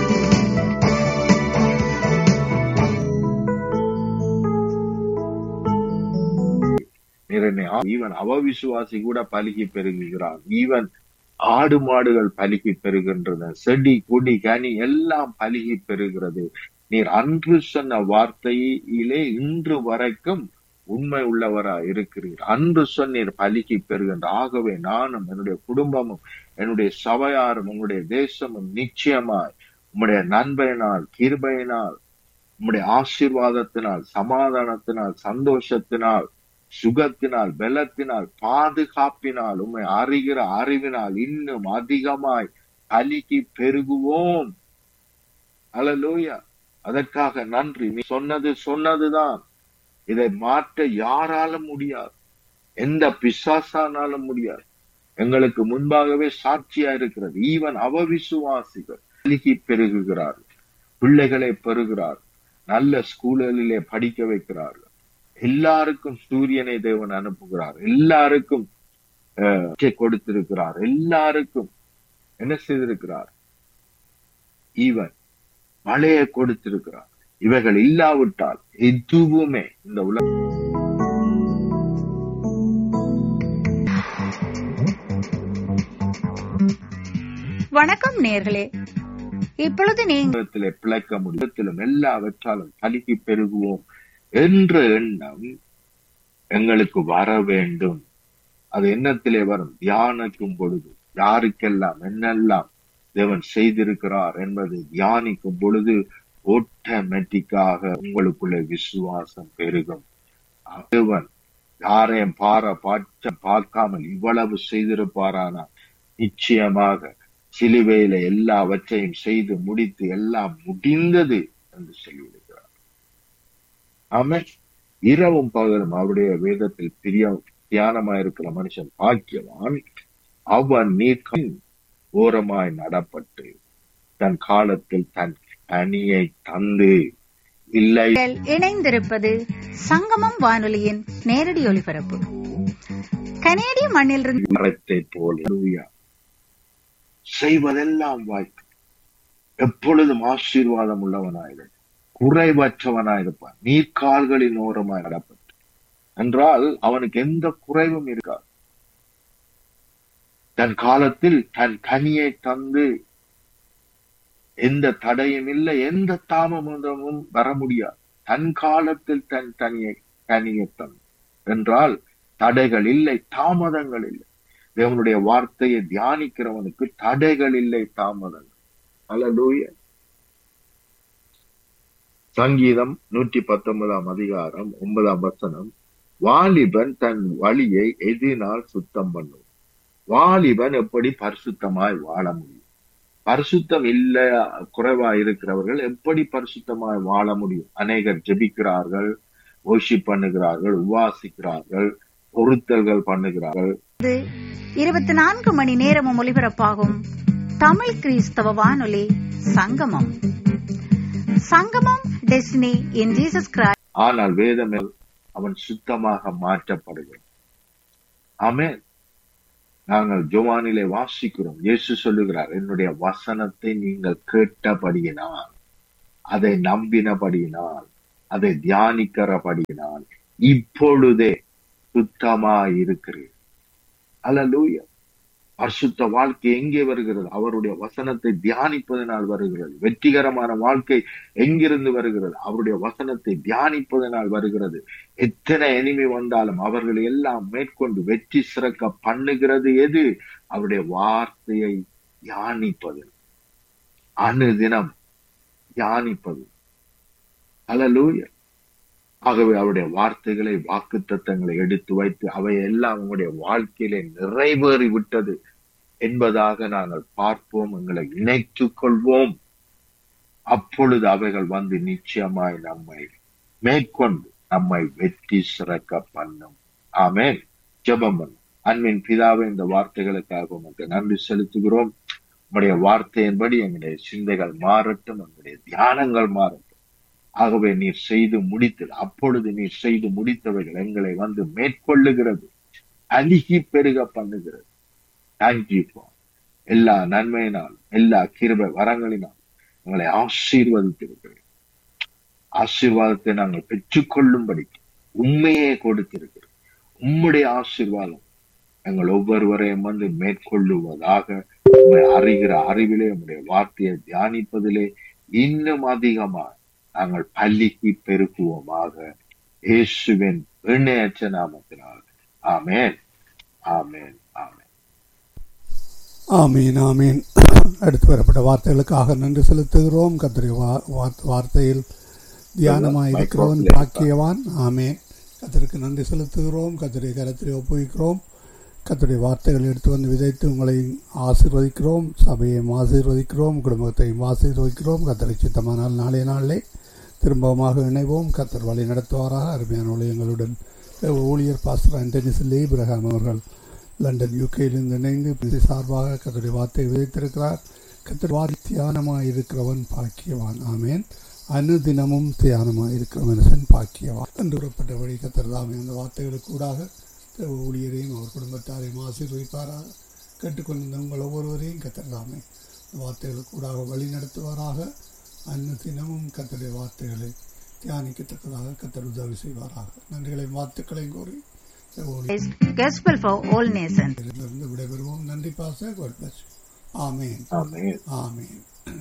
நீர் என்னை ஈவன் அவவிசுவாசி கூட பலுகி பெருகுகிறான் ஈவன் ஆடு மாடுகள் பலுகி பெறுகின்றன செடி கொடி கனி எல்லாம் பலுகி பெறுகிறது நீர் அன்று சொன்ன வார்த்தையிலே இன்று வரைக்கும் உண்மை உள்ளவரா இருக்கிறீர் அன்று சொன்னீர் பலிக்கு பெறுகின்ற ஆகவே நானும் என்னுடைய குடும்பமும் என்னுடைய சபையாரும் உங்களுடைய தேசமும் நிச்சயமாய் உம்முடைய நண்பையினால் கிருபையினால் உம்முடைய ஆசீர்வாதத்தினால் சமாதானத்தினால் சந்தோஷத்தினால் சுகத்தினால் பலத்தினால் பாதுகாப்பினால் உண்மை அறிகிற அறிவினால் இன்னும் அதிகமாய் பலிக்கு பெருகுவோம் அலலூயா அதற்காக நன்றி நீ சொன்னது சொன்னதுதான் இதை மாற்ற யாராலும் முடியாது எந்த பிசாசானாலும் முடியாது எங்களுக்கு முன்பாகவே சாட்சியா இருக்கிறது ஈவன் அவவிசுவாசிகள் பலிகி பெருகுகிறார்கள் பிள்ளைகளை பெறுகிறார் நல்ல ஸ்கூல்களிலே படிக்க வைக்கிறார்கள் எல்லாருக்கும் சூரியனை தேவன் அனுப்புகிறார் எல்லாருக்கும் கொடுத்திருக்கிறார் எல்லாருக்கும் என்ன செய்திருக்கிறார் ஈவன் மழையை கொடுத்திருக்கிறார் இவைகள் இல்லாவிட்டால் எதுவுமே இந்த உலக
வணக்கம் நேர்களே இப்பொழுது நீங்க
உலகத்திலே பிழைக்க முடியும் எல்லாவற்றாலும் கலுகி பெருகுவோம் என்ற எண்ணம் எங்களுக்கு வர வேண்டும் அது எண்ணத்திலே வரும் தியானிக்கும் பொழுது யாருக்கெல்லாம் என்னெல்லாம் தேவன் செய்திருக்கிறார் என்பதை தியானிக்கும் பொழுது ஆட்டோமேட்டிக்காக உங்களுக்குள்ள விசுவாசம் பெருகும் தேவன் யாரையும் பார பாற்ற பார்க்காமல் இவ்வளவு செய்திருப்பாரானா நிச்சயமாக சிலுவையில எல்லாவற்றையும் செய்து முடித்து எல்லாம் முடிந்தது என்று சொல்லியிருக்கிறார் ஆமே இரவும் பகலும் அவருடைய வேதத்தில் பிரிய தியானமாயிருக்கிற மனுஷன் பாக்கியவான் அவன் நீக்கம் ஓரமாய் நடப்பட்டு தன் காலத்தில் தன் அணியை தந்து இல்லை
இணைந்திருப்பது சங்கமம் வானொலியின் நேரடி ஒலிபரப்பு கனேடிய மண்ணிலிருந்து
மரத்தை போல செய்வதெல்லாம் வாய்ப்பு எப்பொழுதும் ஆசீர்வாதம் உள்ளவனாயிரு குறைவற்றவனாயிருப்பான் நீர்கால்களின் ஓரமாய் நடப்பட்டு என்றால் அவனுக்கு எந்த குறைவும் இருக்காது தன் காலத்தில் தன் கனியை தந்து எந்த தடையும் இல்லை எந்த தாமதமும் வர முடியாது தன் காலத்தில் தன் தனியை கனியை தந்து என்றால் தடைகள் இல்லை தாமதங்கள் இல்லை தேவனுடைய வார்த்தையை தியானிக்கிறவனுக்கு தடைகள் இல்லை தாமதங்கள் அல்லூய சங்கீதம் நூற்றி பத்தொன்பதாம் அதிகாரம் ஒன்பதாம் வசனம் வாலிபன் தன் வழியை எதினால் சுத்தம் பண்ணும் வாலிபன் எப்படி பரிசுத்தமாய் வாழ முடியும் பரிசுத்தம் இல்ல குறைவா இருக்கிறவர்கள் எப்படி பரிசுத்தமாய் வாழ முடியும் அநேகர் ஜெபிக்கிறார்கள் ஓஷிப் பண்ணுகிறார்கள் உவாசிக்கிறார்கள் பொருத்தல்கள் பண்ணுகிறார்கள்
இருபத்தி நான்கு மணி நேரமும் ஒலிபரப்பாகும் தமிழ் கிறிஸ்தவ வானொலி சங்கமம் சங்கமம் டெஸ்டினி இன் ஜீசஸ் கிரைஸ்ட்
ஆனால் வேதமே அவன் சுத்தமாக மாற்றப்படுகிறான் ஆமென் நாங்கள் ஜோவானிலே வாசிக்கிறோம் இயேசு சொல்லுகிறார் என்னுடைய வசனத்தை நீங்கள் கேட்டபடியினால் அதை நம்பினபடியினால் அதை தியானிக்கிறபடியினால் இப்பொழுதே சுத்தமாய் இருக்கிறீர் அல்லேலூயா பரிசுத்த வாழ்க்கை எங்கே வருகிறது அவருடைய வசனத்தை தியானிப்பதனால் வருகிறது வெற்றிகரமான வாழ்க்கை எங்கிருந்து வருகிறது அவருடைய வசனத்தை தியானிப்பதனால் வருகிறது எத்தனை எனிமை வந்தாலும் அவர்கள் எல்லாம் மேற்கொண்டு வெற்றி சிறக்க பண்ணுகிறது எது அவருடைய வார்த்தையை தியானிப்பது அனுதினம் தியானிப்பது அல்லேலூயா ஆகவே அவருடைய வார்த்தைகளை வாக்கு தத்தங்களை எடுத்து வைத்து அவை எல்லாம் உங்களுடைய வாழ்க்கையிலே நிறைவேறி விட்டது என்பதாக நாங்கள் பார்ப்போம் எங்களை இணைத்துக் கொள்வோம் அப்பொழுது அவைகள் வந்து நிச்சயமாய் நம்மை மேற்கொண்டு நம்மை வெற்றி சிறக்க பண்ணும் ஆமென் ஜெபம் பண்ணும் அன்பின் பிதாவை இந்த வார்த்தைகளுக்காக உமக்கு நன்றி செலுத்துகிறோம் உங்களுடைய வார்த்தையின்படி எங்களுடைய சிந்தைகள் மாறட்டும் எங்களுடைய தியானங்கள் மாறட்டும் ஆகவே நீர் செய்து முடித்தது அப்பொழுது நீர் செய்து முடித்தவைகள் எங்களை வந்து மேற்கொள்ளுகிறது அழுகி பெருக பண்ணுகிறது தேங்க்யூ எல்லா நன்மையினால் எல்லா கிருபை வரங்களினால் எங்களை ஆசீர்வதித்திருக்கிறேன் ஆசீர்வாதத்தை நாங்கள் பெற்றுக்கொள்ளும்படி உண்மையே கொடுத்திருக்கிறோம் உம்முடைய ஆசீர்வாதம் எங்கள் ஒவ்வொருவரையும் வந்து மேற்கொள்ளுவதாக உம்மை அறிகிற அறிவிலே உம்முடைய வார்த்தையை தியானிப்பதிலே இன்னும் அதிகமாக நாங்கள் பள்ளிக்கு பெருக்குவோமாக இயேசுவின் எண்ணெயற்ற நாமத்தினால் ஆமென் ஆமென் ஆமென்
ஆமீன் ஆமீன் அடுத்து வரப்பட்ட வார்த்தைகளுக்காக நன்றி செலுத்துகிறோம் கத்திரி வார்த்தையில் தியானமாக இருக்கிறவன் பாக்கியவான் ஆமேன் கத்தருக்கு நன்றி செலுத்துகிறோம் கத்தரை கரத்திலே ஒப்புவிக்கிறோம் கத்தருடைய வார்த்தைகளை எடுத்து வந்து விதைத்து உங்களை ஆசீர்வதிக்கிறோம் சபையையும் ஆசீர்வதிக்கிறோம் குடும்பத்தையும் ஆசீர்வதிக்கிறோம் கத்தரை சித்தமானால் நாளைய நாளிலே திரும்பமாக இணைவோம் கத்தர் வழி நடத்துவாராக அருமையான ஊழியங்களுடன் ஊழியர் பாஸ்டர் ஆண்டனி சில்லே இப்ரஹாம் அவர்கள் லண்டன் யூகேயிலிருந்து இணைந்து பிசி சார்பாக கத்தருடைய வார்த்தை விதைத்திருக்கிறார் கத்தர் வாரி தியானமாக இருக்கிறவன் பாக்கியவான் ஆமேன் அனுதினமும் தியானமாக இருக்கிற மனுஷன் பாக்கியவான் என்று கூறப்பட்டபடி கத்தர் தாமே அந்த வார்த்தைகளுக்கு கூடாக ஊழியரையும் அவர் குடும்பத்தாரையும் ஆசீர்வதிப்பாராக கேட்டுக்கொண்டிருந்த உங்கள் ஒவ்வொருவரையும் கத்தர் தாமே வார்த்தைகளுக்கு கூடாக வழி நடத்துவாராக அன்னதினமும் கத்தருடைய வார்த்தைகளை தியானிக்கத்தக்கதாக கத்தர் உதவி செய்வாராக நன்றிகளையும் வாழ்த்துக்களையும் கூறி
gospel for all nations
இருந்து விடைபெறுவோம் நன்றி பாச God bless you. Amen
amen
amen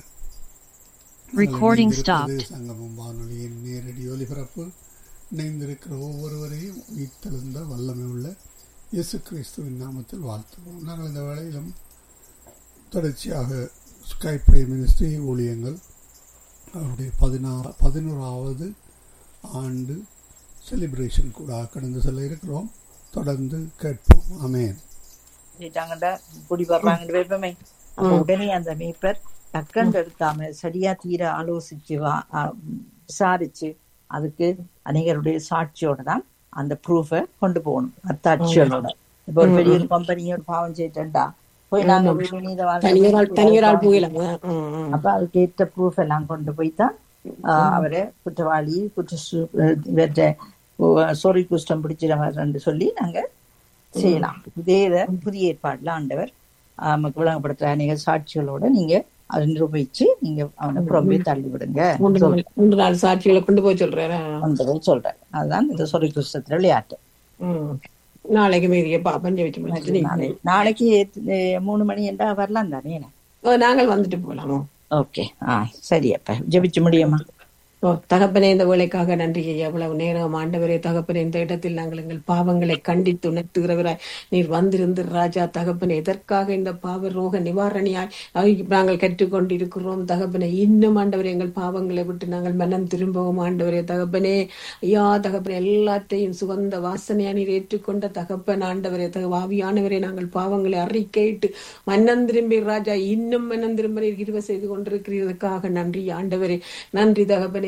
Recording
இணைந்திருப்பது
stopped.
சங்கமம் வானொலியின் நேரடி ஒலிபரப்பு இணைந்திருக்கிற ஒவ்வொருவரையும் உயிர்த்தெழுந்த வல்லமை உள்ள இயேசு கிறிஸ்துவின் நாமத்தில் வாழ்த்துவோம் நாங்கள் இந்த வேளையிலும் தொடர்ச்சியாக ஸ்கை பிரே மினிஸ்ட்ரி ஊழியங்கள் அவருடைய பதினாறு பதினோராவது ஆண்டு செலிப்ரேஷன் கூட கடந்து செல்ல இருக்கிறோம் தொடர்ந்து கேட்போம் ஆமென்
சொல்லிட்டாங்கடா இப்படி வர்றாங்கன்னு வைப்பமே அப்ப உடனே அந்த மேய்ப்பர் டக்குன்னு எடுக்காம சரியா தீர ஆலோசிச்சு வா ஆ, விசாரிச்சு அதுக்கு அநேகருடைய சாட்சியோட தான் அந்த ப்ரூஃப கொண்டு போகணும் அத்தாட்சிகளோட இப்ப ஒரு பெரிய ஒரு கம்பெனியோட பாவம் செய்யிட்டா போய் நாங்க விநீத
தனியரால் தனியரால் போயிடலாம் ம், ம்.
அப்ப அதுக்கு ஏற்ற ப்ரூஃப் எல்லாம் கொண்டு போய் தான் அவரை குற்றவாளி குற்ற சு- இவற்றை சொறி குஷ்டம் பிடிச்சிடவர் சொல்லி நாங்க செய்யலாம் இதே இதை புதிய ஏற்பாடுல ஆண்டவர் ஆஹ், நமக்கு விளங்கப்படுத்துற அநேக சாட்சிகளோட நீங்க அதை நிரூபிச்சு நீங்க அவனை புறம்பே தள்ளி விடுங்க
மூன்று நாள் மூன்று நாள் சாட்சிகளை கொண்டு போய் சொல்றேன்
ஆண்டவர் சொல்றேன் அதுதான் இந்த சொறி குஷ்டத்துல விளையாட்டு
ம். நாளைக்கு மீதியை பாப்பன் ஜெயிச்சு முடிச்சுட்டு நீங்க
நாளை- நாளைக்கு அஹ், மூணு மணி என்றா வரலாம் தானே
ஓ, நாங்கள் வந்துட்டு போலாமோ
ஓகே ஆ சரி அப்ப ஜெபிச்சு முடியுமா
ஓ, தகப்பனே இந்த வேலைக்காக நன்றி ஐயா எவ்வளவு நேரம் ஆண்டவரே தகப்பனே இந்த இடத்தில் நாங்கள் எங்கள் பாவங்களை கண்டித்து உணர்த்துகிறவராய் நீர் வந்திருந்து ராஜா தகப்பனே எதற்காக இந்த பாவ ரோக நிவாரணியாய் அவை நாங்கள் கற்றுக்கொண்டிருக்கிறோம் தகப்பனே இன்னும் ஆண்டவரே எங்கள் பாவங்களை விட்டு நாங்கள் மனம் திரும்பவும் ஆண்டவரே தகப்பனே ஐயா தகப்பனே எல்லாத்தையும் சுகந்த வாசனையா நீர் ஏற்றுக்கொண்ட தகப்பன் ஆண்டவரே தக ஆவியானவரே நாங்கள் பாவங்களை அறிக்கையிட்டு மன்னம் திரும்பி ராஜா இன்னும் மன்னம் திரும்ப நீர் கிருபை செய்து கொண்டிருக்கிறதற்காக நன்றி ஆண்டவரே நன்றி தகப்பனே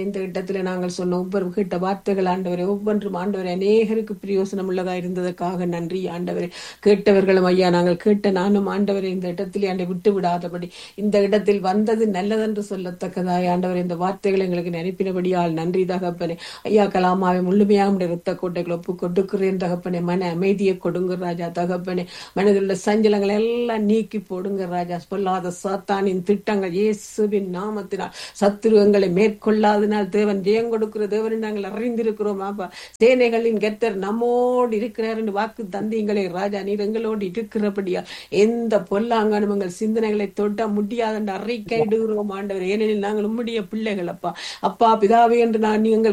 இந்த இடத்துல நாங்கள் சொன்ன ஒவ்வொரு கேட்ட வார்த்தைகள் ஆண்டவரே ஒவ்வொன்றும் ஆண்டவரே அநேகருக்கு பிரயோசனம் உள்ளதா இருந்ததற்காக நன்றி ஆண்டவரே கேட்டவர்களும் ஐயா நாங்கள் கேட்ட நானும் ஆண்டவரே இந்த இடத்திலே ஆண்டை விட்டு விடாதபடி இந்த இடத்தில் வந்தது நல்லதென்று சொல்லத்தக்கதாய் ஆண்டவரே இந்த வார்த்தைகளை எங்களுக்கு நினைப்பினபடியால் நன்றி தகப்பனே ஐயா கலாமாவை முழுமையாக உடைய ரத்த கோட்டைகள் ஒப்பு கொடுக்கிறேன் தகப்பனே மன அமைதியை கொடுங்க ராஜா தகப்பனே மனதில் உள்ள சஞ்சலங்களை எல்லாம் நீக்கி போடுங்க ராஜா சொல்லாத சாத்தானின் திட்டங்கள் இயேசுவின் நாமத்தினால் சத்துருவங்களை மேற்கொள்ளாதனால் தேவன் ஜெயம் கொடுக்கிற தேவன் நாங்கள் அறிந்திருக்கிறோம் அப்பா சேனைகளின் கெத்தர் நம்மோடு இருக்கிறார் என்று வாக்கு தந்தீங்களே ராஜா நீர் எங்களோடு இருக்கிறபடியா எந்த பொல்லாங்கனும் எங்கள் சிந்தனைகளை தொட்ட முடியாது என்று அறிக்கையிடுகிறோம் ஆண்டவர் ஏனெனில் நாங்கள் உம்முடைய பிள்ளைகள் அப்பா அப்பா பிதாவே என்று நான் எங்கள்